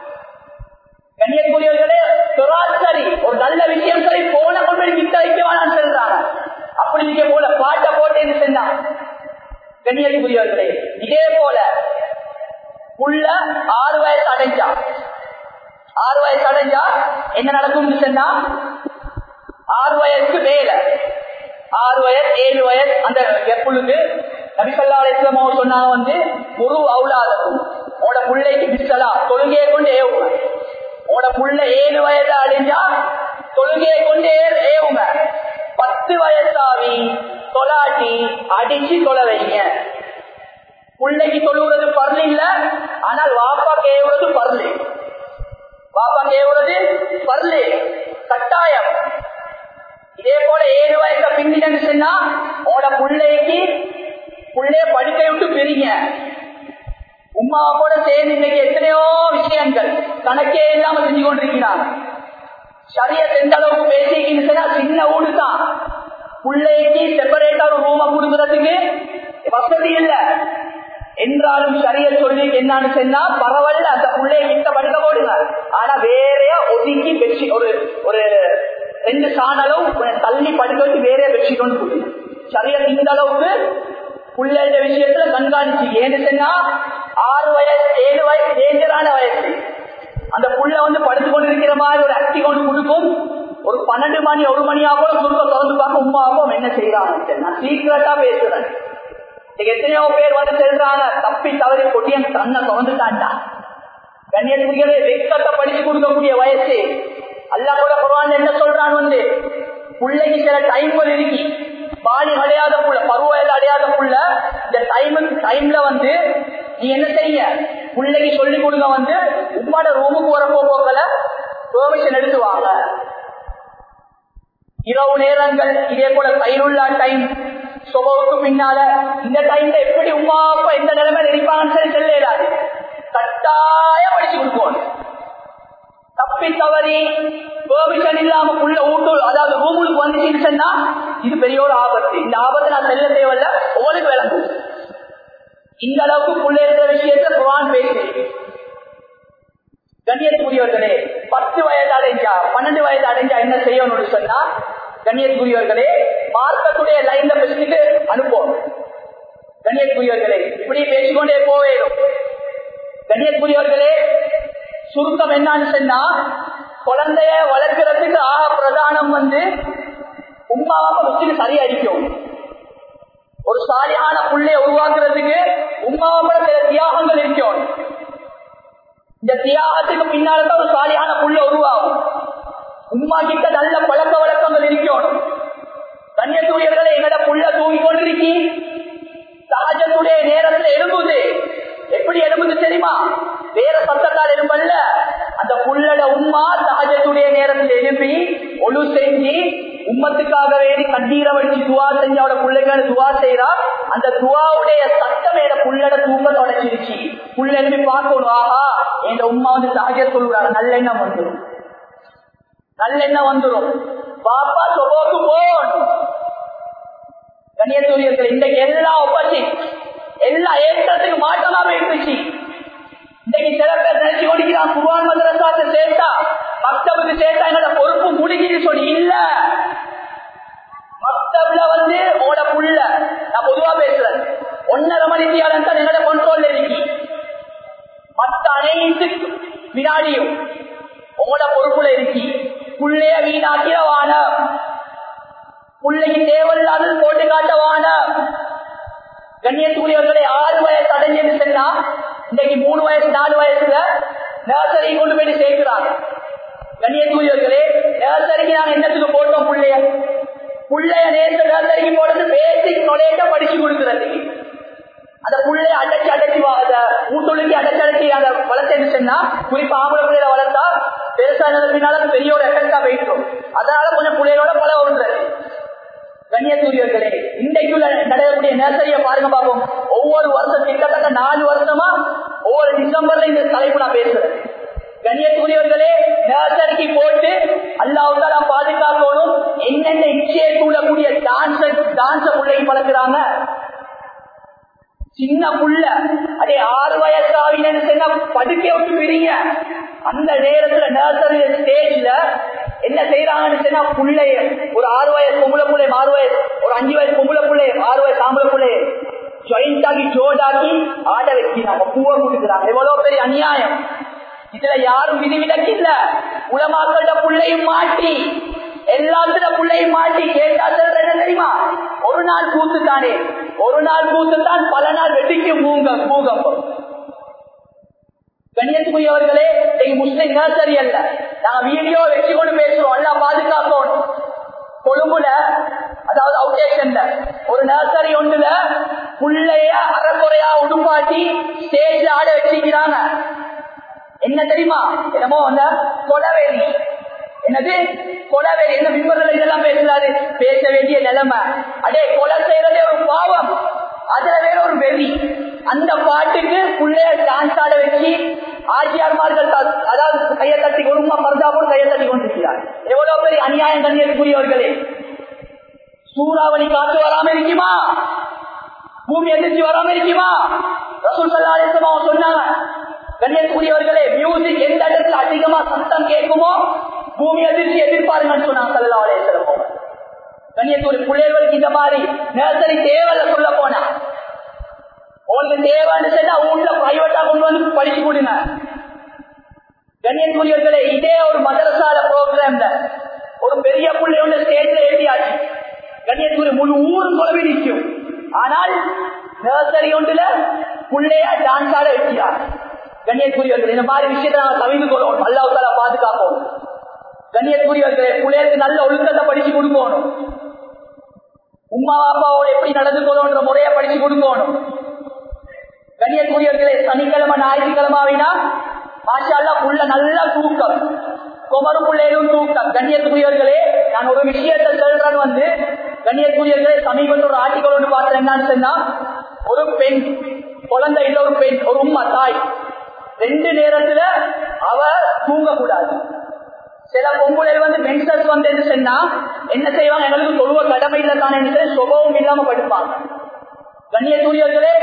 கண்ணியக்கூடியவர்களே சரி ஒரு நல்ல விஷயம் சரி போன கொண்டு வித்த வைக்க வேணாம்னு சொல்றாங்க அப்படி நீங்க போல பாட்டை போட்டு என்ன செஞ்சா கண்ணியக்கூடியவர்களே இதே போல புள்ள ஆறு வயசு அடைஞ்சா ஆறு வயசு அடைஞ்சா என்ன நடக்கும் சொன்னா ஆறு வயசுக்கு மேல ஆறு வயசு ஏழு வயசு அந்த எப்பொழுது நபிசல்லா அலிஸ்லமோ சொன்னாங்க வந்து குரு அவுலாதக்கும் உங்களோட பிள்ளைக்கு பிஸ்ஸலா தொழுகையை கொண்டு ஏவுங்க உங்களோட புள்ள ஏழு வயசு அழிஞ்சா தொழுகையை கொண்டு ஏவுங்க பத்து வயசாவி தொலாட்டி அடிச்சு தொலை வைங்க பிள்ளைக்கு தொழுகிறது பரல இல்ல ஆனால் வாப்பா கேவுறது பரல வாப்பா கேவுறது பரல கட்டாயம் இதே போல ஏழு வயசு பின்னிட்டு சொன்னா உங்களோட பிள்ளைக்கு பிள்ளைய படிக்க விட்டு பிரிங்க உமா கூட சேர்ந்து இன்னைக்கு எத்தனையோ விஷயங்கள் கணக்கே இல்லாம செஞ்சு கொண்டிருக்கிறாங்க சரிய எந்த அளவுக்கு பேசிக்கின்னு சொன்னா சின்ன ஊடு தான் பிள்ளைக்கு செப்பரேட்டா ஒரு ரூம கொடுக்கறதுக்கு வசதி இல்ல என்றாலும் சரிய சொல்லி என்னன்னு சொன்னா பரவாயில்ல அந்த பிள்ளைய கிட்ட படுக்க போடுங்க ஆனா வேறையா ஒதுக்கி பெட்ஷி ஒரு ஒரு ரெண்டு சாணலும் தள்ளி படுக்க வச்சு வேறையா பெட்ஷீட் ஒன்று கொடுங்க சரியா இந்த அளவுக்கு பிள்ளைட விஷயத்துல கண்காணிச்சு ஏன்னு சொன்னா ஆறு வயசு ஏழு வயசு டேஞ்சரான வயசு அந்த புள்ள வந்து படுத்து கொண்டிருக்கிற மாதிரி ஒரு அக்டி கொண்டு கொடுக்கும் ஒரு பன்னெண்டு மணி ஒரு மணியா கூட குடும்ப திறந்து பார்க்க உமா அப்பா என்ன செய்யறாங்க நான் சீக்கிரட்டா பேசுறேன் எத்தனையோ பேர் வந்து செல்றாங்க தப்பி தவறி கொட்டியன் தன்னை திறந்துட்டான்டா கண்ணியத்துக்குள்ளே வெக்கத்தை படிச்சு கொடுக்கக்கூடிய வயசு அல்லா கூட குரான் என்ன சொல்றான் வந்து பிள்ளைக்கு சில டைம்கள் இருக்கு பாடி அடையாத புள்ள பருவயது அடையாத புள்ள இந்த டைமுக்கு டைம்ல வந்து நீ என்ன செய்ய பிள்ளைக்கு சொல்லி கொடுங்க வந்து உப்பாட ரூமுக்கு வரப்போ போக்கல பெர்மிஷன் எடுத்து வாங்க இரவு நேரங்கள் இதே போல கையிலுள்ள டைம் சொபவுக்கு பின்னால இந்த டைம்ல எப்படி உமா அப்பா எந்த நிலைமையில இருப்பாங்கன்னு சொல்லி சொல்லிடாது கட்டாயம் படிச்சு கொடுப்போம் தப்பி தவறி பெர்மிஷன் இல்லாம உள்ள ஊட்டு அதாவது ரூமுக்கு வந்துச்சுன்னு சொன்னா இது பெரிய ஒரு ஆபத்து இந்த ஆபத்தை நான் செல்ல தேவையில்ல உங்களுக்கு விளங்கும் இந்த அளவுக்கு புள்ள இருக்கிற விஷயத்த குரான் பேசி கண்ணியத்துக்குரியவர்களே பத்து வயது அடைஞ்சா பன்னெண்டு வயது அடைஞ்சா என்ன செய்யணும்னு சொன்னா கண்ணியத்துக்குரியவர்களே மார்க்கத்துடைய லைன்ல பெற்றுட்டு அனுப்போம் கண்ணியத்துக்குரியவர்களே இப்படி பேசிக்கொண்டே போவேடும் கண்ணியத்துக்குரியவர்களே சுருக்கம் என்னன்னு சொன்னா குழந்தைய வளர்க்கறதுக்கு ஆக பிரதானம் வந்து உமாவாக வச்சுட்டு சரியா அடிக்கும் ஒரு சாலியான புள்ளைய உருவாக்குறதுக்கு உமாவோட சில தியாகங்கள் இருக்கும் இந்த தியாகத்துக்கு பின்னால்தான் ஒரு சாலியான புள்ள உருவாகும் உமா கிட்ட நல்ல பழக்க வழக்கங்கள் இருக்கணும் கன்னியத்தூரியர்களை எங்கட புள்ள தூங்கி கொண்டிருக்கி சகஜத்துடைய நேரத்துல எழும்புது எப்படி எழும்புது தெரியுமா வேற சத்தத்தால் எழும்பல்ல அந்த புள்ளட உம்மா சகஜத்துடைய நேரத்தில் எழுப்பி ஒழு செஞ்சு உம்மத்துக்காக வேண்டி கண்ணீரை வச்சு துவா செஞ்சு அவட பிள்ளைக்கான துவா செய்யறா அந்த துவாவுடைய சத்தம் என புள்ளட தூக்க தொடச்சிருச்சு புள்ள எழுப்பி பார்க்கணும் ஆஹா எங்க உம்மா வந்து சகஜ சொல்லுறாங்க நல்லெண்ணம் வந்துடும் நல்லெண்ணம் வந்துடும் பாப்பா சொபோக்கு போன் கண்ணியத்தூரியர்கள் இன்றைக்கு எல்லா ஒப்பசிட் எல்லா ஏற்றத்துக்கு மாற்றமாக இருந்துச்சு இன்னைக்கு சில பேர் நினைச்சு ஓடிக்கிறான் குருவான் மதரசாத்து சேர்த்தா மக்தபுக்கு சேர்த்தா எங்களோட பொறுப்பு முடிஞ்சுன்னு சொல்லி இல்ல மக்தப்ல வந்து உங்களோட புள்ள நான் பொதுவா பேசுறேன் ஒன்னரை மணி தியாலம் தான் எங்களோட கண்ட்ரோல்ல இருக்கு மத்த அனைத்து வினாடியும் உங்களோட பொறுப்புல இருக்கு புள்ளைய வீணாக்கிற வான பிள்ளைக்கு தேவையில்லாதது போட்டு காட்ட வான கண்ணியத்துக்குரியவர்களை ஆறு வயசு அடைஞ்சு சொன்னா இன்னைக்கு மூணு வயசு நாலு வயசுல நர்சரி கொண்டு போயிட்டு சேர்க்கிறாங்க கண்ணியத்துக்குரியவர்களே நர்சரிக்கு நாங்க என்னத்துக்கு போட்டோம் பிள்ளைய பிள்ளைய நேற்று நர்சரிக்கு போடுறது பேசிக் நொலேஜ படிச்சு கொடுக்கறதுக்கு அந்த புள்ளைய அடைச்சு அடைச்சு ஊட்டுள்ளுக்கு அடைச்சு அடைச்சு அந்த வளர்த்தேன்னு சொன்னா குறிப்பா ஆம்பளை பிள்ளைய வளர்த்தா பெருசானதுனால பெரிய ஒரு எஃபெக்டா போயிட்டோம் அதனால கொஞ்சம் பிள்ளைகளோட பல ஒன்றது கண்ணியத்தூரியர்களே இன்றைக்குள்ள நடக்கக்கூடிய நர்சரிய பாருங்க பார்ப்போம் ஒவ்வொரு வருஷம் கிட்டத்தட்ட நாலு வருஷமா ஒவ்வொரு டிசம்பர்ல இந்த தலைப்பு நான் பேசுறேன் கண்ணியத்துக்குரியவர்களே நர்சரிக்கு போட்டு அல்லாவுக்கால பாதுகாக்கணும் என்னென்ன இச்சையை தூளக்கூடிய டான்ஸ் டான்ஸ பிள்ளைக்கு பழக்கிறாங்க சின்ன புள்ள அதே ஆறு வயசாவினு சொன்னா படுக்க விட்டு பிரிங்க அந்த நேரத்துல நர்சரி ஸ்டேஜ்ல என்ன செய்யறாங்கன்னு சொன்னா புள்ளைய ஒரு ஆறு வயசு பொம்பளை பிள்ளை ஆறு வயசு ஒரு அஞ்சு வயசு பொம்பளை பிள்ளை ஆறு வயசு ஆம்பளை பிள்ளை ஜாயிண்ட் ஆகி ஜோடாக்கி ஆட வைக்கிறாங்க பூவை கொடுக்குறாங்க எவ்வளவு பெரிய அநியாயம் இதுல யாரும் விதிவிலக்கு இல்ல உலமாக்கள புள்ளையும் மாட்டி எல்லாத்துல புள்ளையும் மாட்டி கேட்டா என்ன தெரியுமா ஒரு நாள் கூத்து தானே ஒரு நாள் கூத்து தான் பல நாள் வெட்டிக்கும் பூங்கம் பூகம்பம் கண்ணியத்துக்குரியவர்களே இன்னைக்கு முஸ்லிம் நர்சரி அல்ல நாங்க வீடியோ வச்சு கொண்டு பேசுறோம் எல்லாம் பாதுகாக்கணும் கொழும்புல அதாவது அவுட் ஸ்டேஷன்ல ஒரு நர்சரி ஒன்றுல புள்ளைய அறக்குறையா உடுப்பாட்டி ஸ்டேஜ்ல ஆட வச்சிருக்கிறாங்க என்ன தெரியுமா என்னமோ அந்த கொலவேலி என்னது கொலவேலி என்ன விம்பர்கள் இதெல்லாம் பேசுறாரு பேச வேண்டிய நிலைமை அடே கொலை செய்யறதே ஒரு பாவம் அதுல வேற ஒரு வெறி அந்த பாட்டுக்கு புள்ளைய டான்ஸ் ஆட வச்சு ஆட்சியார்மார்கள் அதாவது கையை தட்டி குடும்பமா பரதாபும் கையை தட்டி கொண்டிருக்கிறார் எவ்வளவு பெரிய அநியாயம் கண்ணியத்துக்குரியவர்களே சூறாவளி காற்று வராம இருக்குமா பூமி எதிர்ச்சி வராம இருக்குமா ரசூல் சல்லா அலிஸ்லாம் அவங்க சொன்னாங்க கண்ணியத்துக்குரியவர்களே மியூசிக் எந்த இடத்துல அதிகமா சத்தம் கேட்குமோ பூமி அதிர்ச்சி எதிர்பாருங்கன்னு சொன்னாங்க சல்லா அலிஸ்லாம் கண்ணியத்துக்குரிய பிள்ளைகளுக்கு இந்த மாதிரி நேரத்தரி தேவையில்ல சொல்ல போனா உங்களுக்கு தேவைன்னு சொன்னா வீட்டுல பிரைவேட்டா கொண்டு வந்து படிச்சு கொடுங்க கண்ணியத்துக்குரியவர்களே இதே ஒரு மதரசால ப்ரோக்ராம்ல ஒரு பெரிய புள்ளை உள்ள ஸ்டேஜ்ல ஏற்றியாச்சு கண்ணியத்துக்குரிய முழு ஊரும் குழம்பி நிற்கும் ஆனால் நர்சரி ஒன்றுல புள்ளைய டான்ஸ் ஆட வச்சியார் கண்ணியத்துக்குரியவர்கள் இந்த மாதிரி விஷயத்தை நாங்கள் தவிர்த்து கொள்வோம் அல்லாவுக்கால பாதுகாப்போம் கண்ணியத்துக்குரியவர்களே பிள்ளைகளுக்கு நல்ல ஒழுக்கத்தை படிச்சு கொடுக்கணும் உமா அப்பாவோட எப்படி நடந்து கொள்ளணுன்ற முறையை படிச்சு கொடுக்கணும் கண்ணியத்துக்குரியவர்களே சனிக்கிழமை ஞாயிற்றுக்கிழமாவினா மாஷால்லா புள்ள நல்ல தூக்கம் குமரு பிள்ளைகளும் தூக்கம் கண்ணியத்துக்குரியவர்களே நான் ஒரு விஷயத்தை சொல்றேன் வந்து கண்ணியத்துக்குரியவர்களே சமீபத்தில் ஒரு ஆர்டிகல் ஒன்று பார்த்தேன் என்னன்னு சொன்னா ஒரு பெண் குழந்தை இல்ல ஒரு பெண் ஒரு உம்மா தாய் ரெண்டு நேரத்துல அவ தூங்கக்கூடாது சில பொம்புளைகள் வந்து மென்சர்ஸ் வந்து என்ன சொன்னா என்ன செய்வாங்க எங்களுக்கு தொழுவ கடமை இல்லை தானே சுபமும் இல்லாம படுப்பாங்க கண்ணியத்துரியர்களே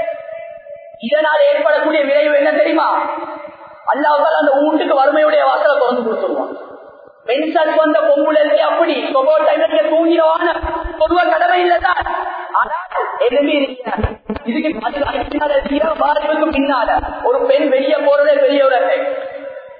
இதனால் ஏற்படக்கூடிய விளைவு என்ன தெரியுமா அல்லாவுக்கால் அந்த வீட்டுக்கு வறுமையுடைய வாசலை திறந்து கொடுத்துருவான் மென்சர்ஸ் வந்த பொம்புளைக்கு அப்படி சொபோ டைம்ல தூங்கிடுவான பொதுவா கடமை இல்லதான் ஆனால் எதுவுமே இருக்கிறார் இதுக்கு பாதுகாப்பு பின்னால ஒரு பெண் வெளியே போறதே பெரிய ஒரு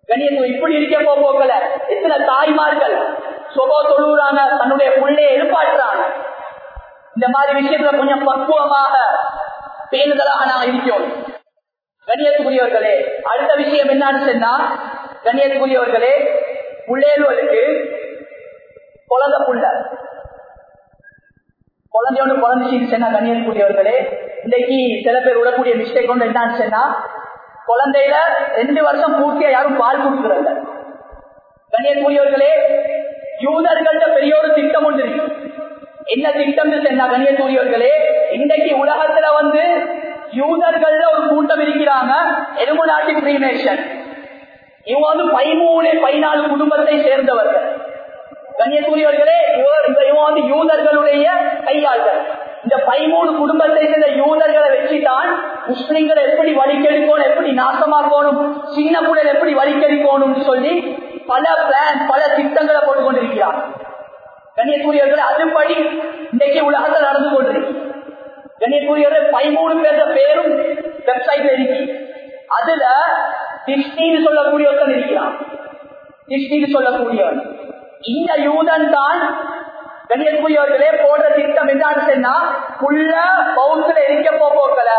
கணியத்துவம் இப்படி இருக்க போகல எத்தனை தாய்மார்கள் சொபோ தொழுறாங்க தன்னுடைய பிள்ளையை எதிர்பார்க்கிறாங்க இந்த மாதிரி விஷயத்துல கொஞ்சம் பக்குவமாக பேணுதலாக நாங்கள் இருக்கிறோம் கண்ணியத்துக்குரியவர்களே அடுத்த விஷயம் என்னன்னு சொன்னா கண்ணியத்துக்குரியவர்களே பிள்ளைகளுக்கு குழந்தை புள்ள குழந்தையோட குழந்தைச்சின்னு சொன்னா கண்ணியத்துக்குரியவர்களே இன்னைக்கு சில பேர் விடக்கூடிய மிஸ்டேக் ஒன்று என்னன்னு சொன்னா குழந்தையில ரெண்டு வருஷம் பூர்த்தியா யாரும் பால் கொடுக்குறதில்ல கண்ணியத்துக்குரியவர்களே யூதர்கள்ட்ட பெரிய ஒரு திட்டம் ஒன்று இருக்கு என்ன திட்டம் சொன்னா கண்ணியத்துக்குரியவர்களே இன்றைக்கு உலகத்துல வந்து யூதர்கள்ல ஒரு கூட்டம் இருக்கிறாங்க எலும்புநாட்டி கிரீமேஷன் இவங்க வந்து பதிமூணு பதினாலு குடும்பத்தை சேர்ந்தவர்கள் கண்ணியத்துக்குரியவர்களே இவங்க வந்து யூதர்களுடைய கையாள்கள் இந்த பதிமூணு குடும்பத்தை சேர்ந்த யூதர்களை வச்சுதான் முஸ்லிம்களை எப்படி வழிக்கெடுக்கணும் எப்படி நாசமாக்கணும் சின்ன புடல் எப்படி வழிக்கெடுக்கணும்னு சொல்லி பல பிளான் பல திட்டங்களை போட்டுக் கொண்டிருக்கிறார் கண்ணியக்குரியவர்கள் அதுபடி இன்றைக்கு உலகத்தில் நடந்து கொண்டிருக்கு கண்ணியக்குரியவர்கள் பதிமூணு பேர பேரும் வெப்சைட்ல இருக்கு அதுல டிஸ்னின்னு சொல்லக்கூடிய ஒருத்தன் இருக்கிறான் டிஸ்னின்னு சொல்லக்கூடியவன் இந்த யூதன் தான் கண்ணியக்குரியவர்களே போன்ற திட்டம் என்னன்னு சொன்னா புள்ள பௌத்துல எரிக்க போக்கல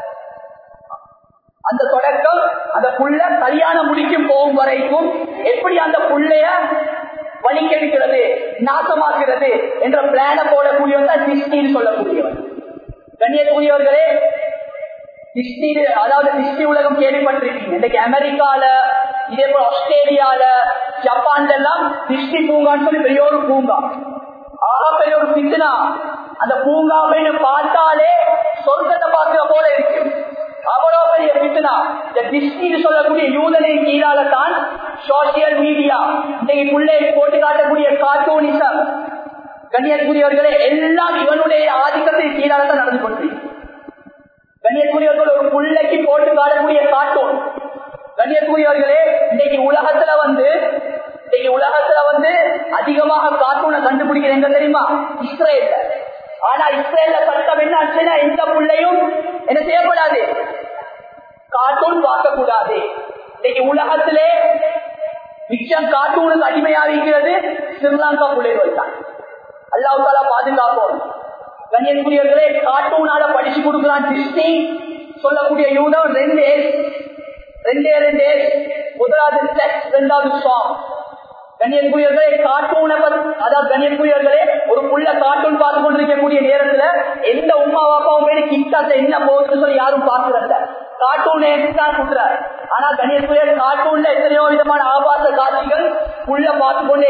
அந்த தொடக்கம் அந்த புள்ள கல்யாணம் முடிக்கும் போகும் வரைக்கும் எப்படி அந்த புள்ளைய வலிக்கெடுக்கிறது நாசமாக்குறது என்ற பிளான போடக்கூடியவன் தான் டிஸ்னின்னு சொல்லக்கூடியவன் கண்ணியக்கூடியவர்களே டிஸ்னி அதாவது டிஸ்னி உலகம் கேள்விப்பட்டிருக்கீங்க இன்னைக்கு அமெரிக்கால இதே போல ஆஸ்திரேலியால ஜப்பான்ல எல்லாம் டிஸ்னி பூங்கான்னு சொல்லி பெரிய ஒரு பூங்கா ஆக பெரிய ஒரு பித்துனா அந்த பூங்கா அப்படின்னு பார்த்தாலே சொர்க்கத்தை பார்க்கிற போல இருக்கு அவ்வளவு பெரிய பித்துனா இந்த டிஸ்னி சொல்லக்கூடிய யூதனை கீழால தான் சோசியல் மீடியா இன்னைக்கு பிள்ளை போட்டு காட்டக்கூடிய கார்ட்டூனிசம் கண்ணியக்குரியவர்களே எல்லாம் இவனுடைய ஆதிக்கத்தை கீழால தான் நடந்து கொண்டிருக்கு கண்ணியக்குரியவர்கள் ஒரு பிள்ளைக்கு போட்டு காட்டக்கூடிய கார்ட்டூன் கண்ணியக்குரியவர்களே இன்னைக்கு உலகத்துல வந்து இன்னைக்கு உலகத்துல வந்து அதிகமாக கார்ட்டூனை கண்டுபிடிக்கிற எங்க தெரியுமா இஸ்ரேல்ல ஆனா இஸ்ரேல்ல சட்டம் என்ன ஆச்சுன்னா எந்த பிள்ளையும் என்ன செய்யக்கூடாது கார்ட்டூன் பார்க்க கூடாது இன்னைக்கு உலகத்திலே மிச்சம் கார்ட்டூனுக்கு அடிமையா இருக்கிறது ஸ்ரீலங்கா பிள்ளைகள் தான் அல்லாவுக்கால பாதுகாப்போம் கண்ணியக்குரியவர்களே கார்ட்டூனால படிச்சு கொடுக்குறான் டிஸ்னி சொல்லக்கூடிய யூதம் ரெண்டு ரெண்டே ரெண்டே முதலாவது செக்ஸ் ரெண்டாவது சாங் கண்ணியக்குரியவர்களே கார்ட்டூனை அதாவது கண்ணியக்குரியவர்களே ஒரு புள்ள கார்ட்டூன் பார்த்து கொண்டிருக்கக்கூடிய நேரத்துல எந்த உமா பாப்பாவும் போய் கிட்டாத்த என்ன போகுதுன்னு சொல்லி யாரும் பாக்குறதில்ல கார்ட்டூன் தான் கொடுக்குறாரு ஆனா கண்ணியக்குரிய கார்ட்டூன்ல எத்தனையோ விதமான ஆபாச காட்சிகள் புள்ள பார்த்து கொண்டே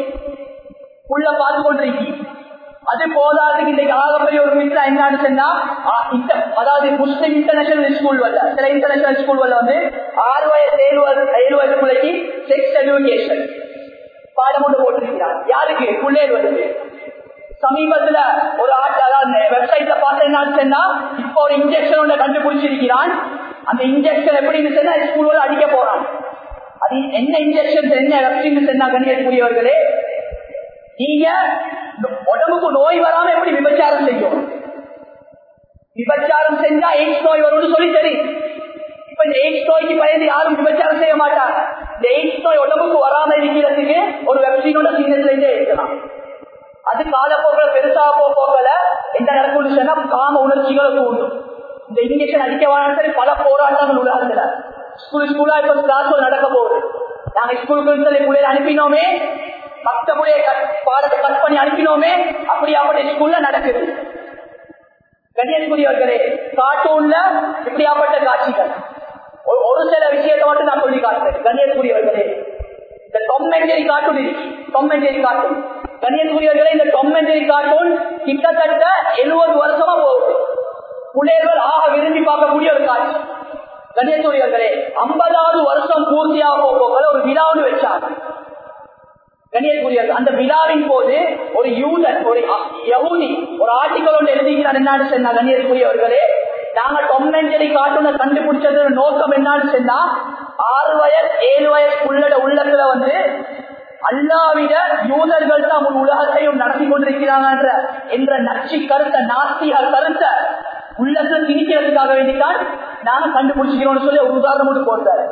புள்ள பார்த்து கொண்டிருக்கி அது போதாதுக்கு இன்னைக்கு ஆகப்பெரிய ஒரு மிஸ்ரா என்னன்னு சொன்னா அதாவது முஸ்லிம் இன்டர்நேஷனல் ஸ்கூல் வரல சில இன்டர்நேஷனல் ஸ்கூல் வரல வந்து ஆறு வயசு ஏழு வயசு ஏழு வயசு பிள்ளைக்கு செக்ஸ் எஜுகேஷன் பாடம் ஒன்று போட்டிருக்கிறார் யாருக்கு பிள்ளைகளுக்கு சமீபத்துல ஒரு வெப்சைட்ல பார்த்த என்னன்னு சொன்னா இப்போ ஒரு இன்ஜெக்ஷன் ஒன்று கண்டுபிடிச்சிருக்கிறான் அந்த இன்ஜெக்ஷன் எப்படின்னு சொன்னா ஸ்கூல் அடிக்க போறான் அது என்ன இன்ஜெக்ஷன் என்ன வெப்சின் சொன்னா கண்ணியக்கூடியவர்களே நீங்க உடம்புக்கு நோய் வராம எப்படி விபச்சாரம் செய்யும் விபச்சாரம் செஞ்சா எய்ட்ஸ் நோய் வரும்னு சொல்லி தெரியும் இப்ப இந்த எய்ட்ஸ் நோய்க்கு பயந்து யாரும் விபச்சாரம் செய்ய மாட்டாங்க இந்த எய்ட்ஸ் நோய் உடம்புக்கு வராம இருக்கிறதுக்கு ஒரு வெப்சீனோட சீனத்துல இருந்தே இருக்கலாம் அது காலப்போக்கில் பெருசா போகல எந்த நடக்கும்னு சொன்னா காம உணர்ச்சிகளை தூண்டும் இந்த இன்ஜெக்ஷன் அடிக்க வேணாம் சரி பல போராட்டங்கள் உலகத்துல ஸ்கூல் ஸ்கூலா இப்ப கிளாஸ் நடக்க போகுது நாங்க ஸ்கூலுக்கு சொல்லி பிள்ளைகளை அனுப்பினோமே மற்றபடிய பாடத்தை கட் பண்ணி அனுப்பினோமே அப்படி அப்படி ஸ்கூல்ல நடக்குது கண்ணியத்துக்குரியவர்களே கார்ட்டூன்ல இப்படியாப்பட்ட காட்சிகள் ஒரு சில விஷயத்தை மட்டும் நான் சொல்லி காட்டுறேன் கண்ணியத்துக்குரியவர்களே இந்த டொம்மெஞ்சேரி கார்ட்டூன் டொம்மெஞ்சேரி கார்ட்டூன் கண்ணியத்துக்குரியவர்களே இந்த டொம்மெஞ்சேரி கார்ட்டூன் கிட்டத்தட்ட எழுபது வருஷமா போகுது பிள்ளைகள் ஆக விரும்பி பார்க்கக்கூடிய ஒரு காட்சி கண்ணியத்துக்குரியவர்களே ஐம்பதாவது வருஷம் பூர்த்தியாக போக ஒரு விழாவுன்னு வச்சாங்க கண்ணியக்குரியது அந்த விழாவின் போது ஒரு யூதன் ஒரு யகுதி ஒரு ஆர்டிக்கல் ஒன்று எழுதுகிறார் என்னன்னு சொன்னா கண்ணியக்குரியவர்களே நாங்க டொமெண்டரி கார்ட்டூனை கண்டுபிடிச்சது நோக்கம் என்னன்னு சொன்னா ஆறு வயசு ஏழு வயசு உள்ளட உள்ளத்துல வந்து அல்லாவிட யூதர்கள் தான் உன் உலகத்தையும் நடத்தி கொண்டிருக்கிறாங்க என்ற நச்சு கருத்தை நாஸ்திக கருத்தை உள்ளத்துல திணிக்கிறதுக்காக வேண்டித்தான் நாங்க கண்டுபிடிச்சிக்கிறோம்னு சொல்லி ஒரு உதாரணம் மட்டும் போட்டாரு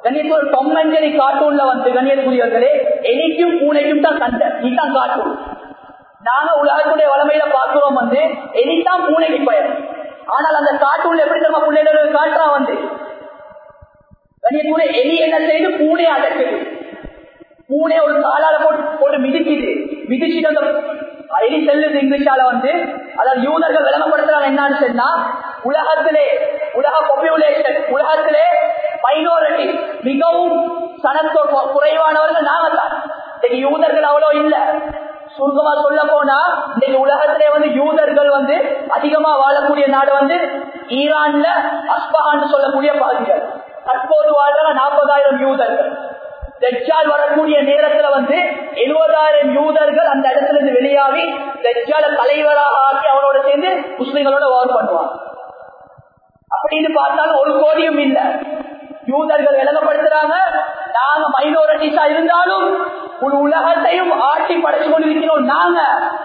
கண்ணியத்து ஒரு தொம்மஞ்சரி கார்ட்டூன்ல வந்து கண்ணியத்துக்குரியவர்களே எலிக்கும் பூனைக்கும் தான் சண்டை இதுதான் கார்ட்டூன் நாங்க உலகத்துடைய வளமையில பார்க்கிறோம் வந்து எலிதான் பூனைக்கு பயன் ஆனால் அந்த கார்ட்டூன்ல எப்படி நம்ம பிள்ளைகளை காட்டுறா வந்து கண்ணியத்துடைய எலி என்ன செய்து பூனை அடக்குது பூனை ஒரு காலால போட்டு போட்டு மிதிக்குது மிதிச்சுட்டு அந்த எலி செல்லுது இங்கிலீஷால வந்து அதாவது யூதர்கள் விளம்பரப்படுத்துறாங்க என்னன்னு சொன்னா உலகத்திலே உலக பாப்புலேஷன் உலகத்திலே மைனாரிட்டி மிகவும் சனத்தோ குறைவானவர்கள் நாங்க தான் இன்னைக்கு யூதர்கள் அவ்வளவு இல்ல சுருக்கமா சொல்ல போனா இன்னைக்கு உலகத்திலே வந்து யூதர்கள் வந்து அதிகமா வாழக்கூடிய நாடு வந்து ஈரான்ல அஸ்பஹான் சொல்லக்கூடிய பகுதிகள் தற்போது வாழ்ற நாற்பதாயிரம் யூதர்கள் தெஜால் வரக்கூடிய நேரத்துல வந்து எழுபதாயிரம் யூதர்கள் அந்த இடத்துல இருந்து வெளியாகி தெஜால தலைவராக ஆக்கி அவனோட சேர்ந்து முஸ்லிம்களோட வார் பண்ணுவான் அப்படின்னு பார்த்தாலும் ஒரு கோடியும் இல்ல யூதர்கள் விளங்கப்படுத்துறாங்க நாங்க மைனாரிட்டிஸா இருந்தாலும் ஒரு உலகத்தையும் ஆட்சி படைச்சு கொண்டிருக்கிறோம் நாங்க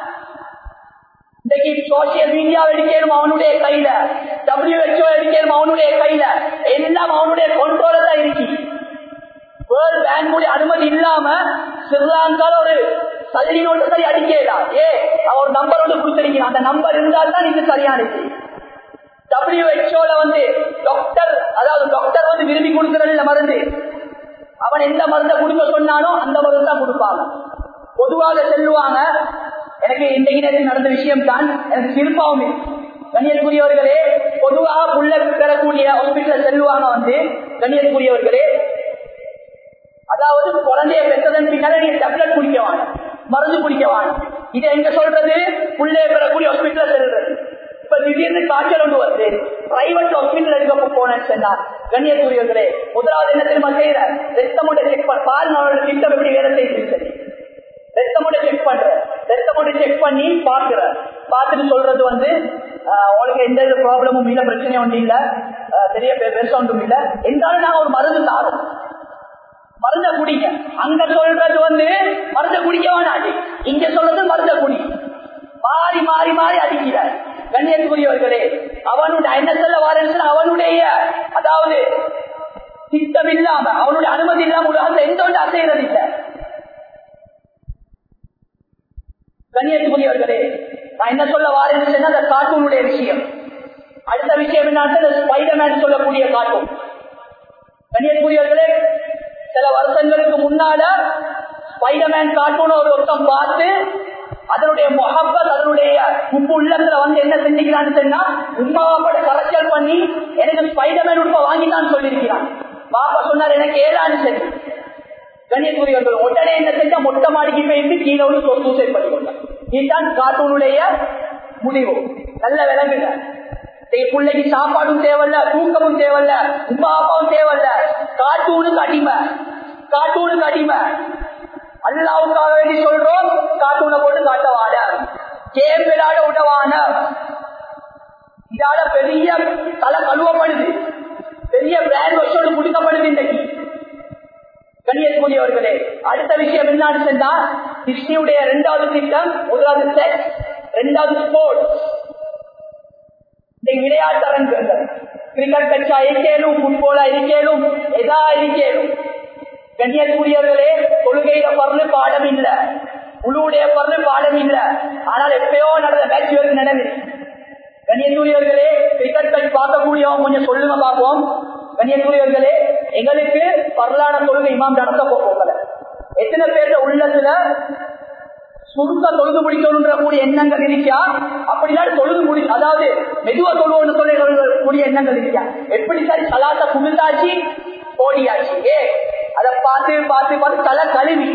இன்னைக்கு சோசியல் மீடியா எடுக்கணும் அவனுடைய கையில டபிள்யூஹெச்ஓ எடுக்கணும் அவனுடைய கையில எல்லாம் அவனுடைய கொண்டோல தான் இருக்கு வேர்ல்ட் பேங்குடைய அனுமதி இல்லாம ஸ்ரீலங்கால ஒரு சல்லி நோட்டு சரி அடிக்கலாம் ஏ அவர் நம்பர் ஒன்று கொடுத்திருக்கிறான் அந்த நம்பர் இருந்தால் தான் இது சரியானது டபிள்யூஹெச்ஓல வந்து டாக்டர் அதாவது டாக்டர் வந்து விரும்பி கொடுக்கறது மருந்து அவன் எந்த மருந்தை கொடுக்க சொன்னானோ அந்த மருந்து தான் கொடுப்பாங்க பொதுவாக செல்லுவாங்க எனக்கு இன்றைக்கு நேரத்தில் நடந்த விஷயம் தான் எனக்கு சிரிப்பாவும் கண்ணியத்துக்குரியவர்களே பொதுவாக புள்ள பெறக்கூடிய ஹாஸ்பிட்டல் செல்லுவாங்க வந்து கண்ணியத்துக்குரியவர்களே அதாவது குழந்தைய பெற்றதன் பின்னால நீங்க டப்லெட் குடிக்கவான் மருந்து குடிக்கவான் இதை எங்க சொல்றது புள்ளைய பெறக்கூடிய ஹாஸ்பிட்டல் செல்றது இப்ப திடீர்னு காய்ச்சல் ஒன்று வருது பிரைவேட் ஹாஸ்பிட்டல் எடுக்க போனேன்னு சொன்னார் கண்ணியத்துரியர்களே முதலாவது என்ன தெரியுமா செய்யற ரத்தமுடைய செக் பண்ண பாருங்க அவரோட திட்டம் எப்படி வேலை செய்யுது ரத்தமுடைய செக் பண்ற ரத்தமுடைய செக் பண்ணி பாக்குற பார்த்துட்டு சொல்றது வந்து உங்களுக்கு எந்த இது ப்ராப்ளமும் இல்ல பிரச்சனையும் ஒன்றும் இல்ல பெரிய பெருசா ஒன்றும் இல்ல என்றாலும் நாங்க ஒரு மருந்து தாரோம் மருந்த குடிக்க அங்க சொல்றது வந்து மருந்த குடிக்க வேணாடி இங்க சொல்றது மருந்த குடி மாறி மாறி மாறி அடிக்கிறார் கண்ணியத்துக்குரியவர்களே அவனுடைய என்ன சொல்ல வாரன்னு அவனுடைய அதாவது திட்டம் இல்லாம அவனுடைய அனுமதி இல்லாம உலகத்துல எந்த ஒன்று அசைகிறது இல்லை கண்ணியத்துக்குரியவர்களே நான் என்ன சொல்ல வாரேன்னு சொன்னா அந்த கார்ட்டூனுடைய விஷயம் அடுத்த விஷயம் என்ன ஸ்பைடர்மேன் சொல்லக்கூடிய கார்ட்டூன் கண்ணியத்துக்குரியவர்களே சில வருஷங்களுக்கு முன்னால ஸ்பைடர்மேன் கார்ட்டூன் ஒரு ஒருத்தம் பார்த்து அதனுடைய முகப்பத் அதனுடைய உப்பு உள்ளத்துல வந்து என்ன செஞ்சுக்கிறான்னு சொன்னா உமாவோட கரைச்சல் பண்ணி எனக்கு ஸ்பைடர்மேன் உட்ப வாங்கிட்டான்னு சொல்லியிருக்கிறான் பாப்பா சொன்னார் எனக்கு ஏழான்னு சரி கண்ணியக்குரியவர்கள் உடனே என்ன செஞ்சா மொட்டை மாடிக்கு போயிட்டு கீழே வந்து சூசைட் பண்ணிக்கொண்டார் இதுதான் கார்ட்டூனுடைய முடிவு நல்ல விளங்குங்க பிள்ளைக்கு சாப்பாடும் தேவையில்ல தூக்கமும் தேவையில்ல உமா அப்பாவும் தேவையில்ல கார்ட்டூனுக்கு அடிமை கார்ட்டூனுக்கு அடிமை அல்லாவுக்காக வேண்டி சொல்றோம் கார்ட்டூனை போட்டு காட்டவாட கேம் விளையாட உடவான இதால பெரிய தலை கழுவப்படுது பெரிய பிராண்ட் வச்சோடு குடிக்கப்படுது இன்றைக்கு கண்ணியத்துக்குரியவர்களே அடுத்த விஷயம் என்னன்னு சொன்னா டிஸ்னியுடைய இரண்டாவது திட்டம் முதலாவது செக்ஸ் இரண்டாவது ஸ்போர்ட்ஸ் இந்த விளையாட்டு அரங்குகள் கிரிக்கெட் கட்சா இருக்கேனும் புட்பாலா இருக்கேனும் எதா இருக்கேனும் கண்ணியத்துக்குரியவர்களே கொள்கையில பரலு பாடம் இல்ல உழுவுடைய பரலு பாடம் இல்ல ஆனால் எப்பயோ நடந்த மேட்ச் வரைக்கும் நடந்து கண்ணியத்துக்குரியவர்களே கிரிக்கெட் கட்சி பார்க்கக்கூடியவங்க கொஞ்சம் சொல்லுங்க பார்ப்போம் கண்ணியத்துக்குரியவர்களே எங்களுக்கு வரலான தொழுகை இமாம் நடத்த போகல எத்தனை பேர்த்த உள்ளத்துல சுருக்க தொழுது முடிக்கணுன்ற கூடிய எண்ணங்கள் இருக்கா அப்படிதான் தொழுது முடி அதாவது மெதுவா தொழுவோன்னு சொல்லக்கூடிய எண்ணங்கள் இருக்கா எப்படி சார் சலாத்த குமிழ்ந்தாச்சு ஓடியாச்சு ஏ அதை பார்த்து பார்த்து பார்த்து தலை கழுவி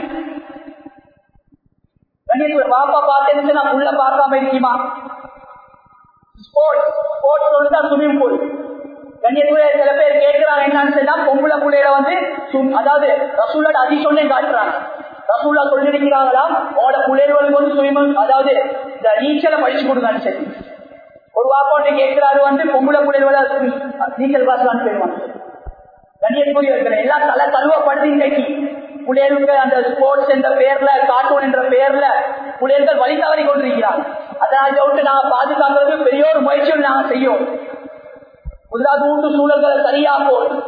பாப்பா பார்த்தேன்னு நான் உள்ள பார்க்காம இருக்குமா ஸ்போர்ட்ஸ் ஸ்போர்ட்ஸ் வந்து தான் ஸ்விம்மிங் பூல் கண்ணியத்துல சில பேர் கேட்கிறாங்க என்னன்னு சொன்னா பொம்பளை பிள்ளையில வந்து அதாவது ரசூலோட அதிசொன்னே காட்டுறாங்க ரசூல்லா சொல்லிருக்கிறாங்களாம் உங்களோட பிள்ளைகளுக்கு வந்து சுயமம் அதாவது இந்த நீச்சலை படிச்சு கொடுங்கன்னு சொல்லி ஒரு வாப்பாட்டு கேட்கிறாரு வந்து பொம்பளை பிள்ளைகளோட நீச்சல் பாசலான்னு சொல்லுவாங்க கண்ணியத்துக்குரியவர்கள் எல்லாம் தலை கழுவப்படுது இன்னைக்கு புலியர்களுக்கு அந்த ஸ்போர்ட்ஸ் என்ற பெயர்ல கார்ட்டூன் என்ற பெயர்ல புலியர்கள் வழி தவறி கொண்டிருக்கிறாங்க அதனால விட்டு நாங்க பாதுகாக்கிறது பெரிய ஒரு முயற்சியும் நாங்க செய்யும் முதலாவது ஊட்டு சூழல்களை சரியா போடும்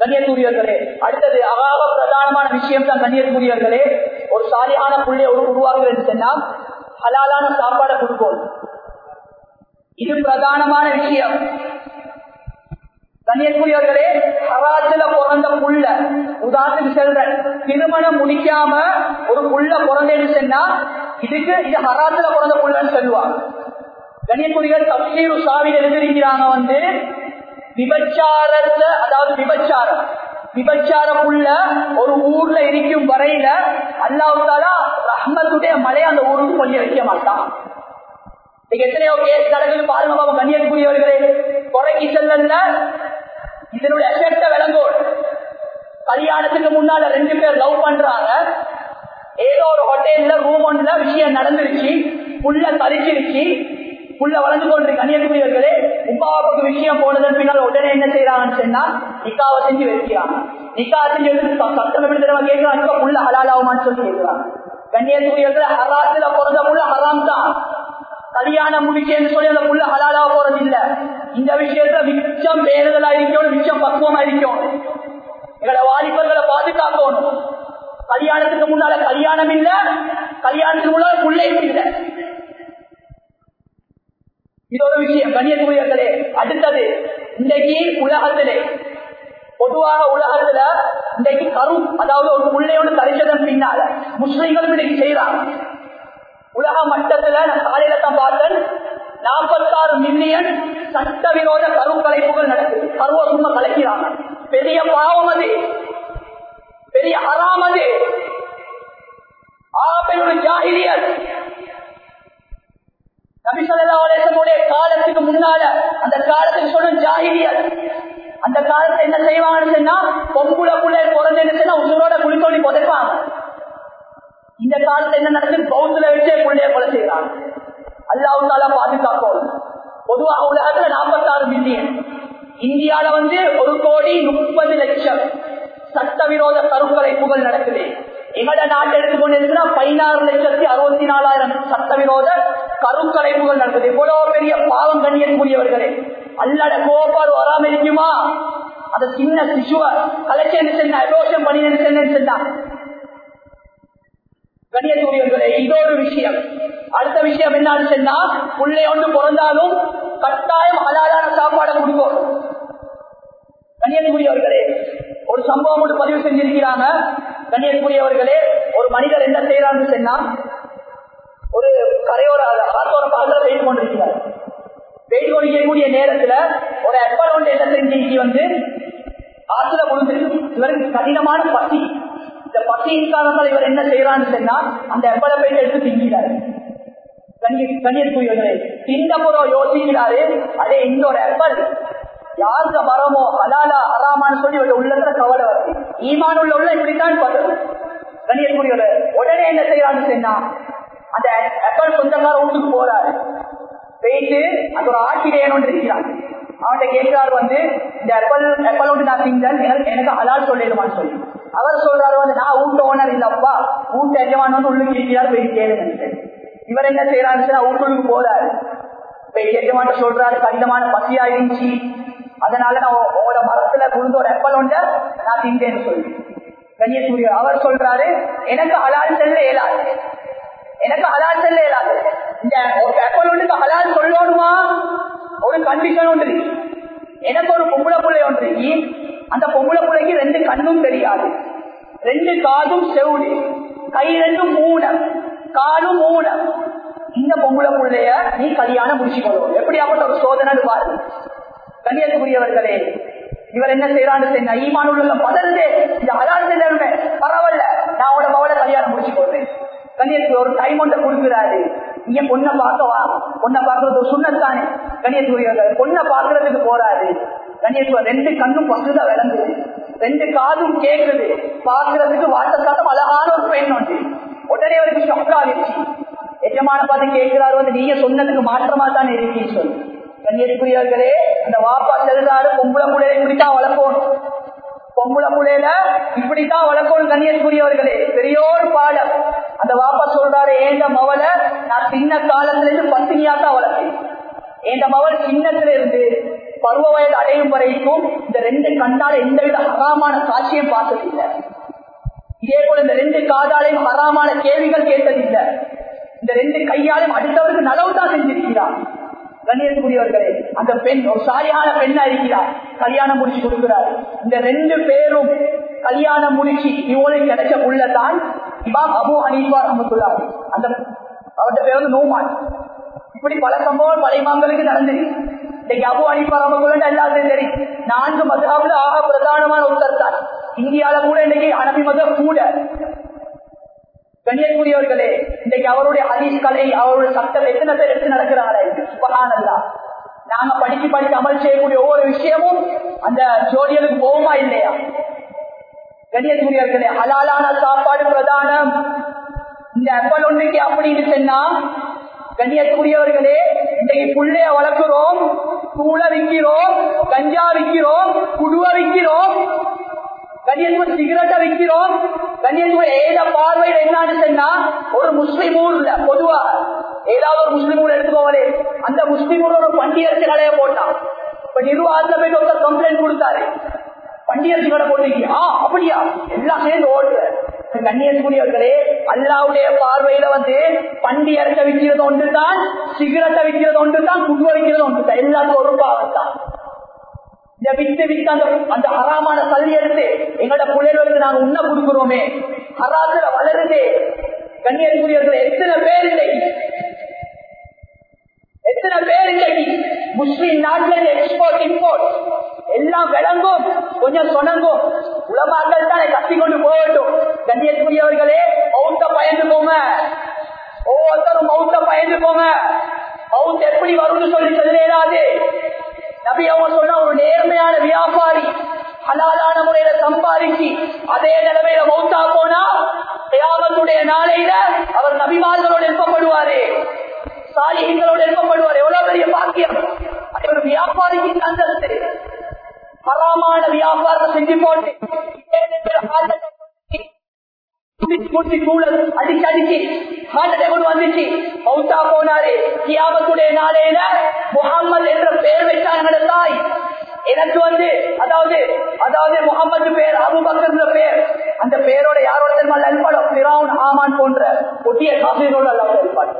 கண்ணியத்துரியர்களே அடுத்தது அகாக பிரதானமான விஷயம் தான் கண்ணியத்துரியர்களே ஒரு சாலியான புள்ளைய ஒரு உருவாக்குறது சொன்னா ஹலாலான சாப்பாடை கொடுப்போம் இது பிரதானமான விஷயம் கண்ணியத்துரியர்களே ஹராத்துல பிறந்த புள்ள உதாரணத்துக்கு சொல்றேன் திருமணம் முடிக்காம ஒரு புள்ள பிறந்தேன்னு சொன்னா இதுக்கு இது ஹராத்துல பிறந்த புள்ளன்னு சொல்லுவாங்க கண்ணியக்குரிகள் தப்சீரு சாவி எழுதிருக்கிறாங்க வந்து விபச்சாரத்தை அதாவது விபச்சாரம் விபச்சாரமுள்ள ஒரு ஊர்ல இருக்கும் வரையில அல்லாவுதாலா ரஹ்மத்துடைய மழை அந்த ஊருக்கு கொஞ்சம் வைக்க மாட்டான் எத்தனையோ கேஸ் நடக்குது பாருங்க பாபா கண்ணியத்துக்குரியவர்களே குறைக்கு செல்லல இதனுடைய எஃபெக்ட விளங்கோடு கல்யாணத்துக்கு முன்னால ரெண்டு பேர் லவ் பண்றாங்க ஏதோ ஒரு ஹோட்டல்ல ரூம் ஒன்றுல விஷயம் நடந்துருச்சு புள்ள தரிச்சிருச்சு புள்ள வளர்ந்து கொண்டு கன்னியாகுமரியர்களே உப்பாவுக்கு விஷயம் போனதன் பின்னால் உடனே என்ன செய்யறாங்கன்னு சொன்னா நிக்காவை செஞ்சு வைக்கிறாங்க நிக்கா செஞ்சு எடுத்து சட்டம் எப்படி தடவை கேட்கிறாங்க புள்ள ஹலாலாகுமான்னு சொல்லி கேட்கிறாங்க கன்னியாகுமரியர்கள் ஹராத்துல பிறந்த புள்ள ஹராம் தான் கல்யாணம் முடிச்சேன்னு சொல்லி அந்த புள்ள ஹலாலா போறது இல்ல இந்த விஷயத்துல மிச்சம் பேருதலா இருக்கணும் மிச்சம் பக்குவமா இருக்கணும் எங்களை வாலிபர்களை பாதுகாக்கணும் கல்யாணத்துக்கு முன்னால கல்யாணம் இல்ல கல்யாணத்துக்கு முன்னால பிள்ளையும் இல்லை இது ஒரு விஷயம் கண்ணியத்துரியர்களே அடுத்தது இன்றைக்கு உலகத்திலே பொதுவாக உலகத்துல இன்றைக்கு கரு அதாவது ஒரு பிள்ளையோடு தரிசனம் பின்னால முஸ்லிம்கள் இன்னைக்கு செய்யறாங்க உலக மட்டத்துல நான் காலையில தான் பார்த்தேன் நாற்பத்தாறு மில்லியன் சட்டவிரோத கருக்கலைப்புகள் நடக்குது கருவ சும்மா கலைக்கிறாங்க பெரிய பாவம் அது பெரிய அறாம் அது ஆபெருடைய ஜாகிரியர் நபிசல்லாவுடைய காலத்துக்கு முன்னால அந்த காலத்துக்கு சொல்லும் ஜாகிரியர் அந்த காலத்தை என்ன செய்வாங்கன்னு சொன்னா பொம்புல புள்ள பிறந்தேன்னு சொன்னா உசுரோட குளித்தோடி புதைப்பாங்க இந்த காலத்துல என்ன நடக்குது பௌத்துல வச்சே பிள்ளைய கொலை செய்யறாங்க அல்லாவுத்தால பாதுகாப்போம் பொதுவாக உலகத்துல நாற்பத்தாறு மில்லியன் இந்தியால வந்து ஒரு கோடி முப்பது லட்சம் சட்டவிரோத கருக்கலைப்புகள் நடக்குது எங்கட நாட்டை எடுத்துக்கொண்டு பதினாறு லட்சத்தி அறுபத்தி நாலாயிரம் சட்டவிரோத கருக்கலைப்புகள் நடக்குது இவ்வளவு பெரிய பாவம் கண்ணியக்கூடியவர்களே அல்லட கோபால் வராம இருக்குமா அந்த சின்ன சிசுவ கலைச்சேன்னு சொன்னா ரோஷம் பண்ணினு சொன்னா கண்ணியத்துரியர்களே இதோடு விஷயம் அடுத்த விஷயம் என்னன்னு சொன்னா புள்ளை ஒன்று பிறந்தாலும் கட்டாயம் அலாதான சாப்பாடை கொடுக்கும் கண்ணியத்துக்குரியவர்களே ஒரு சம்பவம் ஒன்று பதிவு செஞ்சிருக்கிறாங்க கண்ணியத்துக்குரியவர்களே ஒரு மனிதர் என்ன செய்யறான்னு சொன்னா ஒரு கரையோர ஆத்தோர பாகத்தில் பெய்து கொண்டிருக்கிறார் பெய்து கொண்டிருக்கக்கூடிய நேரத்துல ஒரு எப்பல் ஒன்று என்ன செஞ்சு வந்து ஆத்துல விழுந்துருக்கு இவருக்கு கடினமான பசி இந்த பசியின் காரணத்தால் இவர் என்ன செய்யறான்னு சொன்னா அந்த எப்பலை போய் எடுத்து திங்கிறாரு கண்ணியத்துக்குரியவர்களே திண்டபுரம் யோசிக்கிறாரு அதே இந்த ஒரு எப்பல் யாருக்கு மரமோ அலாலா அலாமான்னு சொல்லி ஒரு உள்ளத்துல கவலை வருது ஈமான் உள்ள உள்ள இப்படித்தான் பார்த்தது கண்ணியத்துக்குரியவர் உடனே என்ன செய்யறான்னு சொன்னா அந்த எப்பல் சொந்தக்கார வீட்டுக்கு போறாரு போயிட்டு அந்த ஒரு ஆசிரியன் ஒன்று இருக்கிறான் அவன்கிட்ட கேட்கிறாரு வந்து இந்த எப்பல் எப்பல் ஒன்று நான் திங்கல் எனக்கு அலால் சொல்லிடுமான்னு சொல்லி அவர் சொல்றாரு வந்து நான் வீட்டு ஓனர் இல்லப்பா வீட்டு எஜமான் வந்து உள்ளுக்கு இருக்கிறார் போய் கேளுங்க இவர் என்ன செய்யறாரு வீட்டுக்கு போறாரு போய் எஜமான சொல்றாரு கடினமான பசியா இருந்துச்சு அதனால நான் உங்களோட மரத்துல குழுந்த ஒரு எப்பல் உண்டு நான் திங்கேன்னு சொல்லி கன்னியசூரிய அவர் சொல்றாரு எனக்கு அலால் செல்ல இயலாது எனக்கு ஹலால் செல்ல இயலாது இந்த எப்பல் ஒன்றுக்கு ஹலால் சொல்லணுமா ஒரு கண்டிஷன் ஒன்று எனக்கு ஒரு பொம்பளை பிள்ளை ஒன்று அந்த பொம்பளை பிள்ளைக்கு ரெண்டு கண்ணும் தெரியாது ரெண்டு காதும் செவுடு கை ரெண்டும் மூணம் காலும் மூணம் இந்த பொம்பளை பிள்ளைய நீ கல்யாணம் முடிச்சுக்கணும் எப்படியாப்பட்ட ஒரு சோதனை பாருங்க கண்ணியத்துக்குரியவர்களே இவர் என்ன செய்யறான்னு சொன்ன ஈமான் உள்ள பதறுதே இந்த அலால் செல்லமே பரவாயில்ல நான் அவட மவளை கல்யாணம் முடிச்சு போடுறேன் கண்ணியத்துக்கு ஒரு டைம் ஒன்றை கொடுக்கிறாரு நீங்க பொண்ணை பார்க்கவா பொண்ணை பார்க்கறது சுண்ணத்தானே கண்ணியத்துக்குரியவர்கள் பொண்ணை பார்க்கறதுக்கு போறாரு கண்ணியத்துவ ரெண்டு கண்ணும் பசுதான் விளங்குது ரெண்டு காதும் கேட்குது பார்க்கறதுக்கு வாட்டக்காட்டம் அழகான ஒரு பெண் ஒன்று உடனே அவருக்கு ஷொக்கா ஆகிடுச்சு எஜமான பார்த்து கேட்கிறாரு வந்து நீங்க சொன்னதுக்கு மாற்றமா தான் இருக்கீன்னு சொல்லி கண்ணியத்துக்குரியவர்களே அந்த வாப்பா செல்றாரு பொம்பளை முளையில இப்படித்தான் வளர்க்கணும் பொம்பளை முளையில இப்படித்தான் வளர்க்கணும் கண்ணியத்துக்குரியவர்களே பெரியோர் பாடம் அந்த வாப்பா சொல்றாரு ஏந்த மவளை நான் சின்ன காலத்துல இருந்து பத்தினியா தான் வளர்த்தேன் ஏந்த மவள் சின்னத்துல இருந்து பருவ வயது அடையும் வரைக்கும் இந்த ரெண்டு கண்ணால எந்தவித ஹராமான காட்சியும் பார்த்ததில்லை இதே போல இந்த ரெண்டு காதாலையும் ஹராமான கேள்விகள் கேட்டதில்லை இந்த ரெண்டு கையாலும் அடுத்தவருக்கு நலவு தான் செஞ்சிருக்கிறார் கண்ணியத்துக்குரியவர்களே அந்த பெண் ஒரு சாலியான பெண்ணா இருக்கிறார் கல்யாணம் முடிச்சு கொடுக்கிறார் இந்த ரெண்டு பேரும் கல்யாணம் முடிச்சு இவனுக்கு கிடைச்ச உள்ளதான் இமாம் அபு ஹனீஃபா ரஹமத்துல்லாஹி அந்த அவருடைய பேர் வந்து நோமான் இப்படி பல சம்பவம் பல இமாம்களுக்கு நடந்தது இன்னைக்கு அபு ஹனீஃபா ரஹமத்துல்லா எல்லாத்தையும் தெரியும் நான்கு மதுராவில் ஆக பிரதானமான ஒருத்தர் தான் இந்தியாவில கூட இன்னைக்கு அனபி மதம் கூட கண்ணியக்குரியவர்களே இன்றைக்கு அவருடைய ஹதீஸ் கலை அவருடைய சட்டம் எத்தனை பேர் எடுத்து நடக்கிறாங்களே சுபகானல்லா நாங்க படிச்சு படிச்சு அமல் செய்யக்கூடிய ஒவ்வொரு விஷயமும் அந்த ஜோடியலுக்கு போகுமா இல்லையா கண்ணியக்குரியவர்களே ஹலாலான சாப்பாடு பிரதானம் இந்த அப்பல் ஒன்றைக்கு அப்படின்னு சொன்னா கண்ணியத்துக்குரியவர்களே இன்றைக்கு புள்ளைய வளர்க்கிறோம் தூள விற்கிறோம் கஞ்சா விற்கிறோம் குடுவ விற்கிறோம் கன்னியாகுமரி சிகரெட்டை விற்கிறோம் கன்னியாகுமரி ஏத பார்வையில் என்னன்னு சொன்னா ஒரு முஸ்லிம் ஊர்ல பொதுவா ஏதாவது ஒரு முஸ்லிம் ஊர் எடுத்துக்கோங்களே அந்த முஸ்லிம் ஊர் ஒரு பண்டிகை கடையை போட்டான் இப்ப நிர்வாகத்துல போய் ஒருத்தர் கம்ப்ளைண்ட் கொடுத்தாரு பண்டிகை கடை போட்டீங்க ஆ அப்படியா எல்லாம் சேர்ந்து ஓடுற கண்ணியத்துக்குரியவர்களே அல்லாவுடைய பார்வையில வந்து பண்டி இறக்க விற்கிறது ஒன்று தான் சிகரெட்டை விற்கிறது ஒன்று தான் குடுவ விற்கிறது ஒன்று தான் எல்லாத்துக்கும் ஒரு பாவம் தான் இந்த வித்து வித்து அந்த அந்த ஹராமான தள்ளி எடுத்து எங்களோட பிள்ளைகளுக்கு நாங்க உண்ண கொடுக்கிறோமே ஹராத்துல வளருது கண்ணியத்துக்குரியவர்கள் எத்தனை பேர் இன்னைக்கு எத்தனை பேர் இன்னைக்கு முஸ்லிம் நாட்டுல எக்ஸ்போர்ட் இம்போர்ட் எல்லாம் விளங்கும் கொஞ்சம் சொனங்கும் உலமாக்கள் தான் கத்தி கொண்டு போகட்டும் கண்ணியத்துக்குரியவர்களே மௌத்த பயந்து போங்க ஒவ்வொருத்தரும் மௌத்த பயந்து போங்க மவுத் எப்படி வரும்னு சொல்லி சொல்லிடாது நபி அவங்க சொன்ன ஒரு நேர்மையான வியாபாரி ஹலாலான முறையில சம்பாதிச்சு அதே நிலைமையில மௌத்தா போனா கியாமத்துடைய நாளையில அவர் நபிமார்களோடு எழுப்பப்படுவாரு சாலிகளோடு எழுப்பப்படுவார் எவ்வளவு பெரிய பாக்கியம் அது ஒரு வியாபாரிக்கு அந்தஸ்து ஹராமான வியாபாரத்தை செஞ்சு போட்டு அடிச்சு அடிச்சு வந்துச்சு மௌத்தா போனாரு கியாமத்துடைய நாளையில முகம்மது என்ற பெயர் வச்சாங்க தாய் எனக்கு வந்து அதாவது அதாவது முகமது பேர் அபுபக்கர் பேர் அந்த பேரோட யாரோட தெரியுமா அல்பாடும் பிராவுன் ஆமான் போன்ற ஒட்டிய காசீரோட அல்லாத அல்பாடும்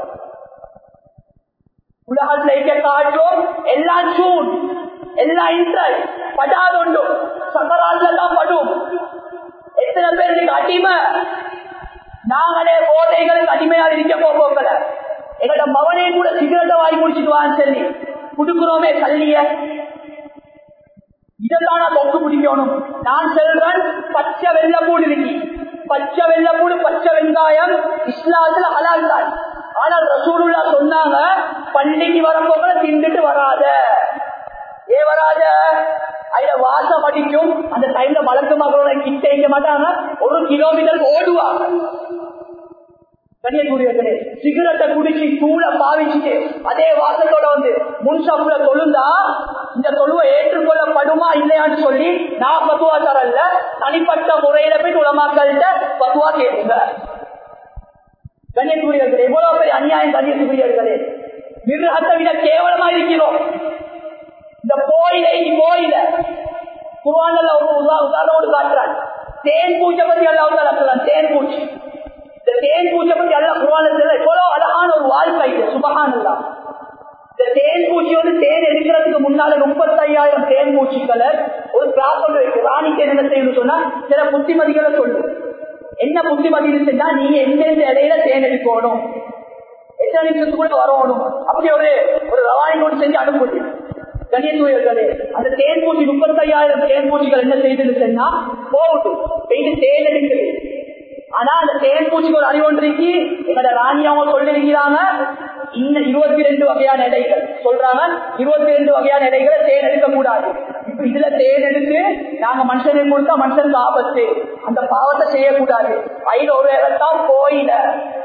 உலகத்துல இருக்க காட்டும் எல்லாம் சூன் எல்லாம் இன்ட்ரஸ்ட் படாதொண்டும் சகரால தான் படும் எத்தனை பேர் இன்னைக்கு அடிமை நாங்களே போதைகளுக்கு அடிமையாக இருக்க போகல எங்களோட மவனே கூட சிகரெட்டை வாங்கி முடிச்சுட்டு வான்னு சொல்லி குடுக்கிறோமே கல்லிய இதெல்லாம் நான் தொக்கு பிடிக்கணும் நான் சொல்றேன் பச்சை வெள்ளப்பூடு இருக்கு பச்சை வெள்ளப்பூடு பச்சை வெங்காயம் இஸ்லாத்துல ஹலால் தான் ஆனால் ரசூலுல்லா சொன்னாங்க பள்ளிக்கு வரப்போக திண்டுட்டு வராத ஏ வராத அதுல வாசம் அடிக்கும் அந்த டைம்ல வழக்கு மக்களோட கிட்ட இங்க மாட்டாங்க ஒரு கிலோமீட்டர் ஓடுவாங்க கன்னியகுடியர்களே சிகரெட்டை குடிச்சு தூளை பாவிச்சுட்டு அதே வாசத்தோட வந்து முன்சாப்புல தொழுந்தா இந்த தொழுவை ஏற்றுக்கொள்ளப்படுமா இல்லையான்னு சொல்லி நான் பத்துவா தரல தனிப்பட்ட முறையில போய் உலமாக்கள்கிட்ட பத்துவா கேளுங்க கண்ணியக்குரியர்களே எவ்வளவு பெரிய அநியாயம் கண்ணியக்குரியர்களே மிருகத்தை விட கேவலமா இருக்கிறோம் இந்த போயிலை போயில குருவானல்ல ஒரு உதாரணோடு காட்டுறான் தேன் பூஜை பத்தி எல்லாம் தேன் பூச்சி இந்த தேன் பூஜை பத்தி எல்லாம் குருவானத்துல எவ்வளவு அழகான ஒரு வாழ்க்கை இது சுபகானல்லா இந்த தேன் பூச்சி வந்து தேன் எடுக்கிறதுக்கு முன்னால முப்பத்தையாயிரம் தேன் பூச்சிகளை ஒரு கிராப் இருக்கு ராணிக்கு என்ன செய்யணும்னு சொன்னா சில புத்திமதிகளை சொல்லு என்ன புத்திமதினு செஞ்சா நீங்க எந்தெந்த இடையில தேன் எடுக்கணும் எத்தனை நிமிஷத்துக்குள்ள வரணும் அப்படி ஒரு ஒரு ரவானி நோட்டு செஞ்சு அனுப்புது கணியத்துவர்களே அந்த தேன் பூச்சி முப்பத்தையாயிரம் தேன் பூச்சிகள் என்ன செய்யுதுன்னு சொன்னா போகட்டும் பெய்து தேன் எடுக்குது ஆனா அந்த தேன் பூச்சிக்கு ஒரு அறிவொன்றைக்கு எங்களோட ராணி அவங்க சொல்லிருக்கிறாங்க இந்த இருபத்தி ரெண்டு வகையான எடைகள் சொல்றாங்க இருபத்தி ரெண்டு வகையான எடைகளை தேன் எடுக்க கூடாது இப்ப இதுல தேன் எடுத்து நாங்க மனுஷனுக்கு கொடுத்தா மனுஷனுக்கு ஆபத்து அந்த பாவத்தை செய்யக்கூடாது ஐநூறு ஒரு இடத்தான் போயில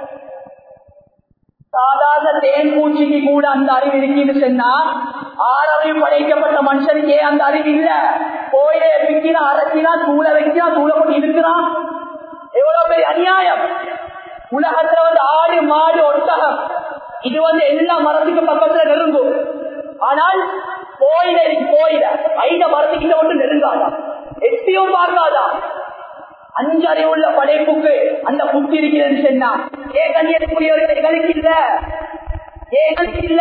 சாதாரண தேன் பூச்சிக்கு கூட அந்த அறிவு இருக்குன்னு சொன்னா ஆறறிவு படைக்கப்பட்ட மனுஷனுக்கு ஏன் அந்த அறிவு இல்ல கோயில விற்கிறா அரைச்சினா தூளை வைக்கிறா தூளை கொண்டு இருக்கிறான் எவ்வளவு பெரிய அநியாயம் உலகத்துல வந்து ஆடு மாடு ஒட்டகம் இது வந்து எல்லா மரத்துக்கு பக்கத்துல நெருங்கும் ஆனால் கோயில கோயில ஐத மரத்துக்கிட்ட ஒன்று நெருங்காதா எட்டியும் பார்க்காதா அஞ்சறை உள்ள படைப்புக்கு அந்த புத்தி இருக்கிறது சொன்னா ஏன் கண்ணியத்துக்குரியவர்கள் எங்களுக்கு இல்ல ஏன் எங்களுக்கு இல்ல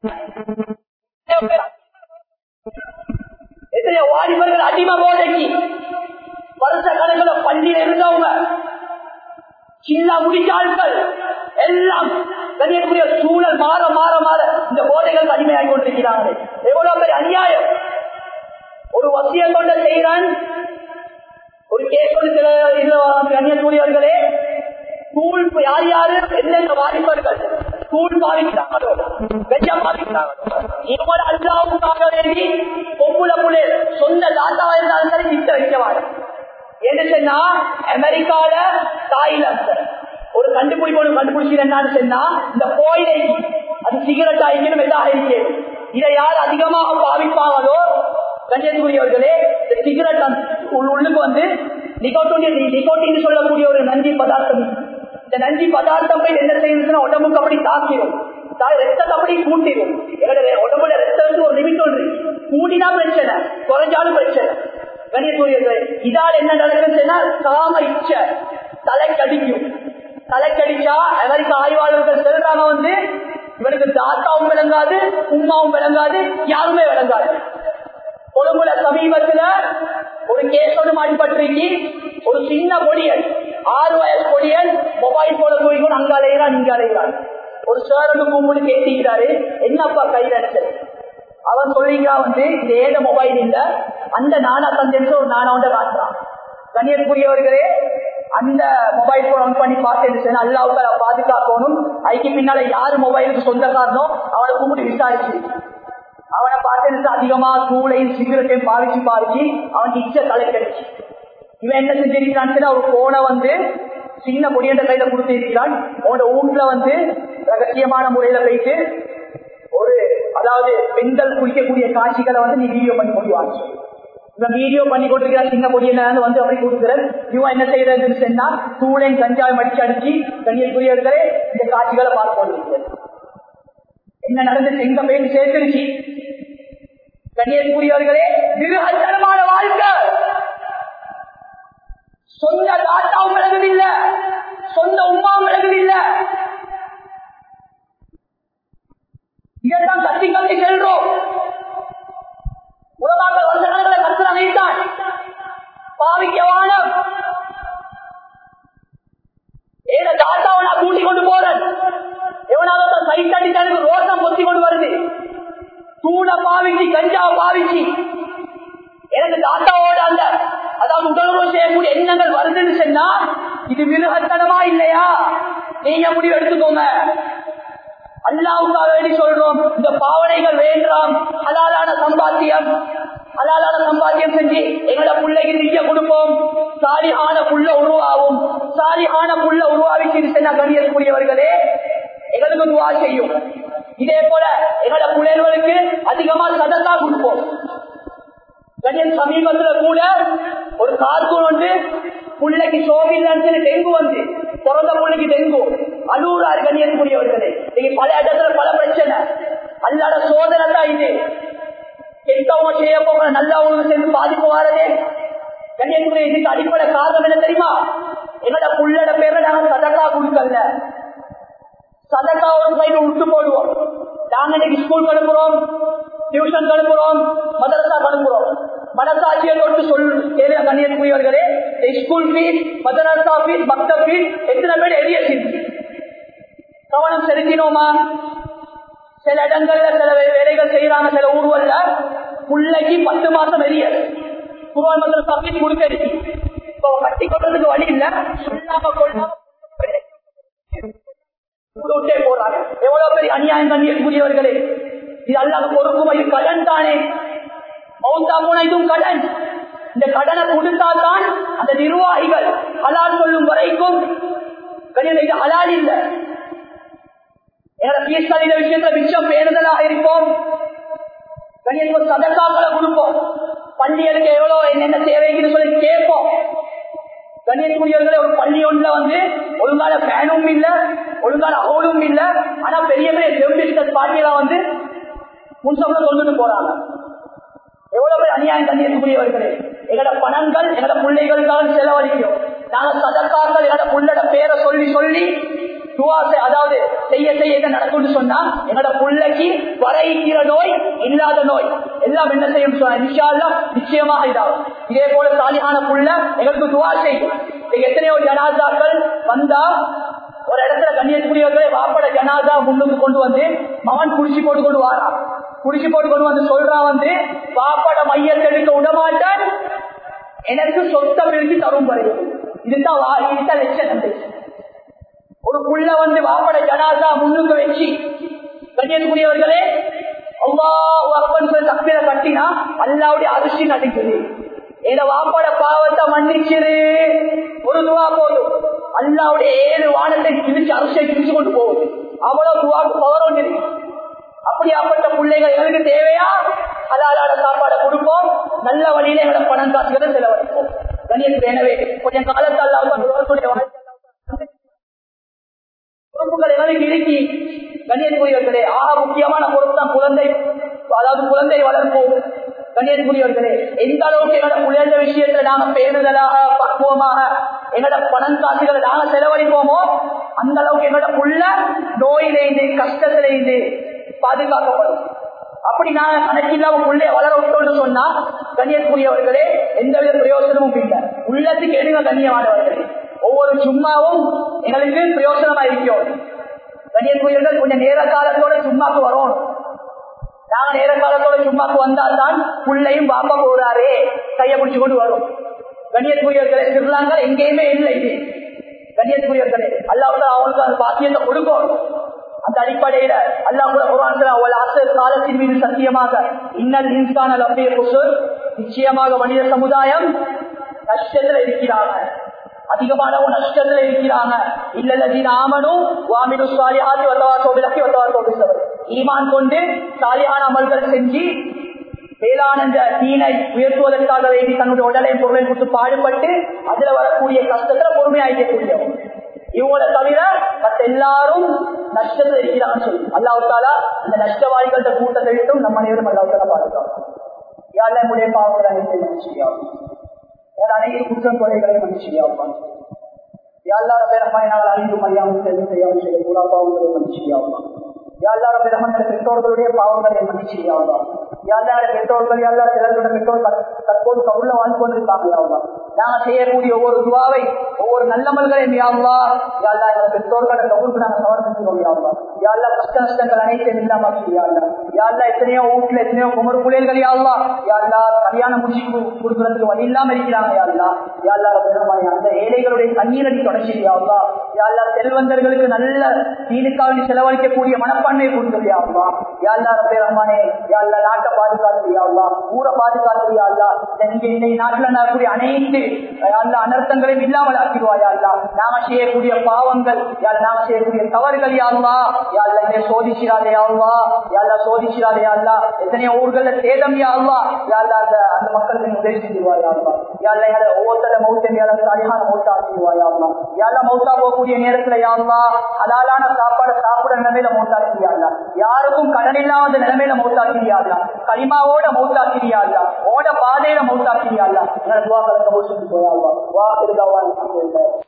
எத்தனையோ வாலிபர்கள் அடிமை போதைக்கு வருஷ கணக்கில் பள்ளியில் இருந்தவங்க சின்ன முடிச்சாள்கள் எல்லாம் கண்ணியக்கூடிய சூழல் மாற மாற மாற இந்த போதைகள் அடிமையாகி கொண்டிருக்கிறார்கள் எவ்வளவு பெரிய அநியாயம் ஒரு வசியம் கொண்ட செய்கிறான் ஒரு கேஸ் கண்ணியக்கூடியவர்களே ஸ்கூல் யார் யாரு எந்தெந்த வாலிபர்கள் ஸ்கூல் பாதிக்கிறாங்களோ வெஜம் பாதிக்கிறாங்களோ இவங்க அல்லாவுக்காக வேண்டி பொம்புல புள்ளே சொந்த தாத்தாவா இருந்தாலும் சரி திட்ட வைக்கவாங்க என்ன சொன்னா அமெரிக்கால தாய்லாந்து ஒரு கண்டுபிடிப்பு ஒன்று கண்டுபிடிச்சு என்னன்னு சொன்னா இந்த கோயிலை அது சிகரெட் ஆகிக்கணும் எதாக இருக்கு இதை யார் அதிகமாக பாவிப்பாங்களோ கண்ணியத்துக்குரியவர்களே இந்த சிகரெட் உள்ளுக்கு வந்து நிகோட்டின் நிகோட்டின் சொல்லக்கூடிய ஒரு நஞ்சி பதார்த்தம் இந்த நஞ்சி பதார்த்தம் போய் என்ன செய்யுதுன்னா உடம்புக்கு அப்படி தாக்கிடும் ரத்தத்தை அப்படி கூட்டிடும் எங்களுடைய உடம்புல ரத்தம் ஒரு லிமிட் ஒன்று கூடினா பிரச்சனை குறைஞ்சாலும் பிரச்சனை கணியக்கூடியவர்கள் இதால் என்ன நடக்குதுன்னா காம இச்ச தலைக்கடிக்கும் தலைக்கடிச்சா அமெரிக்க ஆய்வாளர்கள் சொல்றாங்க வந்து இவனுக்கு தாத்தாவும் விளங்காது உமாவும் விளங்காது யாருமே விளங்காது கொழும்புல சமீபத்துல ஒரு கேஸோடு மாடிப்பட்டிருக்கி ஒரு சின்ன பொடியன் ஆறு வயசு பொடியன் மொபைல் போல தூக்கி அங்க அலைகிறான் இங்க அலைகிறான் ஒரு சேரனு கும்பிட்டு கேட்டுக்கிறாரு என்னப்பா கையில் அடிச்சது அவன் சொல்லிக்கிறான் வந்து இந்த ஏத மொபைல் இல்ல அந்த நானா தந்தேன்னு ஒரு நானா வந்து காட்டுறான் கண்ணியத்துக்குரியவர்களே அந்த மொபைல் போன் ஆன் பண்ணி பார்த்து அல்லாவுக்கு பாதுகாக்கணும் அதுக்கு பின்னால யாரு மொபைலுக்கு சொந்தக்காரனோ அவனை கும்பிட்டு விசாரிச்சு அவனை பார்த்து அதிகமா தூளையும் சிகரெட்டையும் பாவிச்சு பாவிச்சு அவன் இச்ச தலைக்கடிச்சு இவன் என்ன செஞ்சிருக்கிறான்னு ஒரு போனை வந்து சின்ன பொடியன்ற கையில கொடுத்து இருக்கிறான் அவனோட வீட்டுல வந்து ரகசியமான முறையில போயிட்டு ஒரு அதாவது பெண்கள் குளிக்கக்கூடிய காட்சிகளை வந்து நீ வீடியோ பண்ணி கொண்டு வாங்க இவன் வீடியோ பண்ணி கொண்டிருக்கிற சின்ன பொடியன வந்து அப்படி கொடுக்குறேன் இவன் என்ன செய்யறதுன்னு சொன்னா தூளையும் கஞ்சாவை மடிச்சு அடிச்சு கண்ணியக்குரியவர்களே இந்த காட்சிகளை பார்த்து கொண்டிருக்கிறது என்ன நடந்துச்சு எங்க போய் சேர்த்துருச்சு கண்ணியக்குரியவர்களே மிருகத்தனமான வாழ்க்கை சொந்த தாத்தாவும் விலகுதில்ல சொந்த உமாவும் விலகுதில்ல இதைத்தான் கத்தி கத்தி செல்றோம் உலகாக்கள் வருஷங்களை கருத்து அமைத்தான் பாவிக்கவான ஏன தாத்தாவை நான் கூட்டி கொண்டு போறேன் எவனாவது சைட் அடித்தானுக்கு ரோசம் பொத்தி கொண்டு வருது தூண பாவிச்சு கஞ்சா பாவிச்சு எனக்கு தாத்தாவோட அந்த அதாவது உடலுறவு செய்யக்கூடிய எண்ணங்கள் வருதுன்னு சொன்னா இது மிருகத்தனமா இல்லையா நீங்க முடிவு எடுத்துக்கோங்க அல்லாவுக்காக வேண்டி சொல்றோம் இந்த பாவனைகள் வேண்டாம் ஹலாலான சம்பாத்தியம் ஹலாலான சம்பாத்தியம் செஞ்சு எங்களோட பிள்ளைக்கு திங்க கொடுப்போம் சாலிஹான புள்ள உருவாகும் சாலிஹான புள்ள உருவாவிச்சு சொன்னா கணியக்கூடியவர்களே எங்களுக்கு துவா செய்யும் இதே போல எங்களோட பிள்ளைகளுக்கு அதிகமா சதத்தா கொடுப்போம் கணியன் சமீபத்துல கூட ஒரு கார்கூன் வந்து பிள்ளைக்கு சோமில்லைன்னு டெங்கு வந்து பிறந்த பிள்ளைக்கு டெங்கு அழுகுறாரு கண்ணியன் கூடியவர்களே நீங்க பல இடத்துல பல பிரச்சனை அல்லாத சோதனை தான் இது கெட்டவங்க செய்ய போக நல்லவங்க சேர்ந்து பாதிப்பு வாரதே கண்ணியத்துக்குரிய இதுக்கு அடிப்படை காரணம் என்ன தெரியுமா எங்களோட புள்ளட பேர்ல நாங்க சதக்கா கொடுக்கல சதக்கா ஒரு சைடு விட்டு போடுவோம் நாங்க இன்னைக்கு ஸ்கூல் அனுப்புறோம் டியூஷன் அனுப்புறோம் மதரசா அனுப்புறோம் மனசாட்சியை கொண்டு சொல் கேள்வி கண்ணியத்துக்குரியவர்களே ஸ்கூல் ஃபீஸ் மதரசா ஃபீஸ் பக்த ஃபீஸ் எத்தனை பேர் எரிய கவனம் செலுத்தினோமா சில இடங்கள்ல சில வேலைகள் செய்யறாங்க சில ஊர்வல்ல பிள்ளைக்கு பத்து மாசம் எரிய குருவான் மதரசா ஃபீஸ் கொடுக்க இப்போ கட்டி கொள்றதுக்கு வழி இல்ல சொல்லாம கொள்ளாம விட்டே போறாங்க எவ்வளவு பெரிய அநியாயம் கண்ணியக்கூடியவர்களே இது அல்லாத பொறுப்பும் இது கடன் தானே மௌத்தா போன இதுவும் கடன் இந்த கடனை கொடுத்தால்தான் அந்த நிர்வாகிகள் ஹலால் சொல்லும் வரைக்கும் இது ஹலால் இல்லை என்னோட பீஸ்கள் இந்த விஷயத்துல மிச்சம் பேருதலாக இருப்போம் கணியத்துக்கு சதக்காக்களை கொடுப்போம் பள்ளிகளுக்கு எவ்வளவு என்னென்ன தேவைக்குன்னு சொல்லி கேட்போம் கண்ணியக்கூடியவர்களே ஒரு பள்ளி ஒன்றுல வந்து ஒழுங்கான ஃபேனும் இல்ல ஒழுங்கான ஹோலும் இல்ல ஆனா பெரிய பெரிய ஜெம் பிஸ்கட் பார்ட்டியெல்லாம் வந்து முன்சம்ல சொல்லிட்டு போறாங்க எவ்வளவு பேர் அநியாயம் கண்ணியத்துக்குரியவர்களே எங்கட பணங்கள் எங்கட பிள்ளைகளுக்காக செலவழிக்கும் நாங்க சதக்காக்கள் எங்கட புள்ளட பேரை சொல்லி சொல்லி துவாசை அதாவது செய்ய செய்ய என்ன நடக்கும்னு சொன்னா எங்கட புள்ளைக்கு வரைக்கிற நோய் இல்லாத நோய் எல்லாம் என்ன செய்யும் சொன்னா இன்ஷா அல்லாஹ் நிச்சயமாக இதாகும் இதே போல சாலியான புள்ள எங்களுக்கு துவா செய்யும் இங்க எத்தனையோ ஜனாதாக்கள் வந்தா ஒரு இடத்துல கண்ணியத்துக்குரியவர்களே வாப்பட ஜனாதா முன்னுக்கு கொண்டு வந்து மகன் குடிச்சு போட்டு கொண்டு வாரான் குடிச்சு போட்டு கொண்டு வந்து சொல்றான் வந்து பாப்பட மையத்தை எடுக்க விடமாட்டேன் எனக்கு சொத்த பிரிஞ்சு தரும் வரையும் இதுதான் வா- இதுதான் லட்சம் ஒரு புள்ள வந்து வாப்பட ஜனாதா முன்னுக்கு வச்சு கண்ணியத்துக்குரியவர்களே சக்தியில கட்டினா அல்லாவுடைய அரிசி நடிக்குது என வாப்பட பாவத்தை மன்னிச்சிரு ஒரு துவா போதும் அல்லாவுடைய ஏழு வானத்தை கிழிச்சு அரிசியை கிழிச்சு கொண்டு போகும் அவ்வளவு துவாக்கு பவர் ஒன்று இருக்கு. அப்படியாப்பட்ட பிள்ளைகள் எங்களுக்கு தேவையா ஹலாலான சாப்பாடை கொடுப்போம் நல்ல வழியில எங்களை பணம் காசுகளை செலவழிப்போம் கணியத்துக்கு எனவே கொஞ்சம் காலத்தால் உலகத்துடைய வாழ்க்கை பொறுப்புகள் எங்களுக்கு இருக்கி கண்ணியத்துக்குரியவர்களே ஆக முக்கியமான பொறுப்பு தான் குழந்தை அதாவது குழந்தை வளர்ப்பு கண்ணியத்துக்குரியவர்களே எந்த அளவுக்கு எங்களோட குழந்தை விஷயத்துல நாங்க பேருதலாக பக்குவமாக எங்களோட பணம் காசுகளை நாங்க செலவழிப்போமோ அந்த அளவுக்கு எங்களோட புள்ள நோயிலேந்து கஷ்டத்திலேந்து பாதுகாக்கப்படும் அப்படி நான் கணக்கில்லாம உள்ளே வளர விட்டோம்னு சொன்னா கண்ணியத்துக்குரியவர்களே எந்தவித பிரயோஜனமும் இல்லை உள்ளத்துக்கு எடுங்க கண்ணியமானவர்களே ஒவ்வொரு சும்மாவும் எங்களுக்கு பிரயோஜனமா இருக்கும் கண்ணியத்துக்குரியவர்கள் கொஞ்சம் நேர காலத்தோட சும்மாக்கு வரும் நாங்க நேர காலத்தோட சும்மாக்கு வந்தால்தான் புள்ளையும் பாப்பா போறாரே கையை பிடிச்சு கொண்டு வரும் கண்ணியத்துக்குரியவர்களே திருவிழாங்க எங்கேயுமே இல்லை இது கண்ணியத்துக்குரியவர்களே அல்லாவுல அவங்களுக்கு அந்த பாக்கியத்தை கொடுக்கும் அந்த அடிப்படையில அல்லாஹ் குரான் ஒரு அசர் காலத்தின் மீது சத்தியமாக இன்னல் இன்சான லப்பிய குசுர் நிச்சயமாக மனித சமுதாயம் நஷ்டத்துல இருக்கிறாங்க அதிகமானவங்க நஷ்டத்துல இருக்கிறாங்க இல்லல்லதீன ஆமனும் வாமிடு சாலிஹாத்தி வத்தவாசோ விலக்கி வத்தவாசோ பிசவர் ஈமான் கொண்டு சாலியான அமல்களை செஞ்சு வேளாண் தீனை உயர்த்துவதற்காக வேண்டி தன்னுடைய உடலை பொருளை கொடுத்து பாடுபட்டு அதுல வரக்கூடிய கஷ்டத்துல பொறுமையாக்கக்கூடியவங்க இவங்கள தவிர மற்ற எல்லாரும் நஷ்டத்தில் இருக்கிறான்னு சொல்லி அல்லாவுத்தாலா இந்த நஷ்டவாதிகள்ட்ட கூட்டத்தை விட்டும் நம்ம நேரம் அல்லாவுத்தாலா பாதுகாக்கும் யாழ்ல நம்முடைய பாவங்களை அனைத்து மனுஷியாகும் என் அனைத்து குற்றம் குறைகளை மனுஷியாகும் யாழ்லார பேரமாய் நாங்கள் அறிந்து மையாமல் தெரிந்து செய்யாமல் செய்ய பூரா பாவங்களை மனுஷியாகும் யாழ்லார பேரமான பெற்றோர்களுடைய பாவங்களை மன்னிச்சியாவதா யாழ்லார பெற்றோர்கள் யாழ்லார சிலர்களோட பெற்றோர் தற்போது கவுள்ள வாழ்ந்து கொண்டிருக்காங்க யாவதா நாங்க செய்யக்கூடிய ஒவ்வொரு துவாவை ஒவ்வொரு நல்லமல்களையும் யாவா யாழ்லா எங்க பெற்றோர்களோட கவுருக்கு நாங்க சமர்ப்பிக்கிறோம் யாவா யாழ்லா கஷ்ட நஷ்டங்கள் அனைத்தையும் இல்லாம யாழ்லா யாழ்லா எத்தனையோ வீட்டுல எத்தனையோ குமர் புலையல்கள் யாழ்லா யாழ்லா கல்யாணம் முடிச்சு கொடுக்கறதுக்கு வழி இல்லாம இருக்கிறாங்க யாழ்லா யாழ்லா பெருமாய் அந்த ஏழைகளுடைய கண்ணீரடி தொடர்ச்சி யாவா யாழ்லா செல்வந்தர்களுக்கு நல்ல தீனுக்காக செலவழிக்கக்கூடிய மனப்பான்மை கொடுத்தது யாவா யாழ்லா ரபேரமானே யாழ்லா நாட்டை பாதுகாத்து யாவா ஊரை பாதுகாத்து யாழ்லா இங்க இன்னைக்கு நாட்டுல நடக்கக்கூடிய அனைத்து யாழ்லா அனர்த்தங்களையும் இல்லாமல் ஆக்கிடுவாயா அல்லா நாம செய்யக்கூடிய பாவங்கள் யாழ் நாம செய்யக்கூடிய தவறுகள் யாழ்லா யாழ்ல என்னை சோதிச்சிடாதே யாழ்லா யாழ்லா சோதிச்சிடாதே யாழ்லா எத்தனையோ ஊர்கள்ல சேதம் யாழ்லா யாழ்லா அந்த அந்த மக்களுக்கு உதவி செஞ்சிருவாயா அல்லா யாழ்ல எங்களை ஒவ்வொருத்தர மௌத்தம் யாழ சரியான மௌத்தா ஆக்கிடுவாயா அல்லா யாழ்ல மௌத்தா போகக்கூடிய நேரத்துல யாழ்லா ஹலாலான சாப்பாடு சாப்பிட நிலைமையில மௌத்தாக்கிறியாள்லா யாருக்கும் கடன் இல்லாத நிலைமையில மௌத்தாக்கிறியாள்லா களிமாவோட மௌத்தாக்கிறியாள்லா ஓட பாதையில மௌத்தாக்கிறியாள்லா எங்களை துவா கலக்க போய் போயாள்வா வா திருதாவா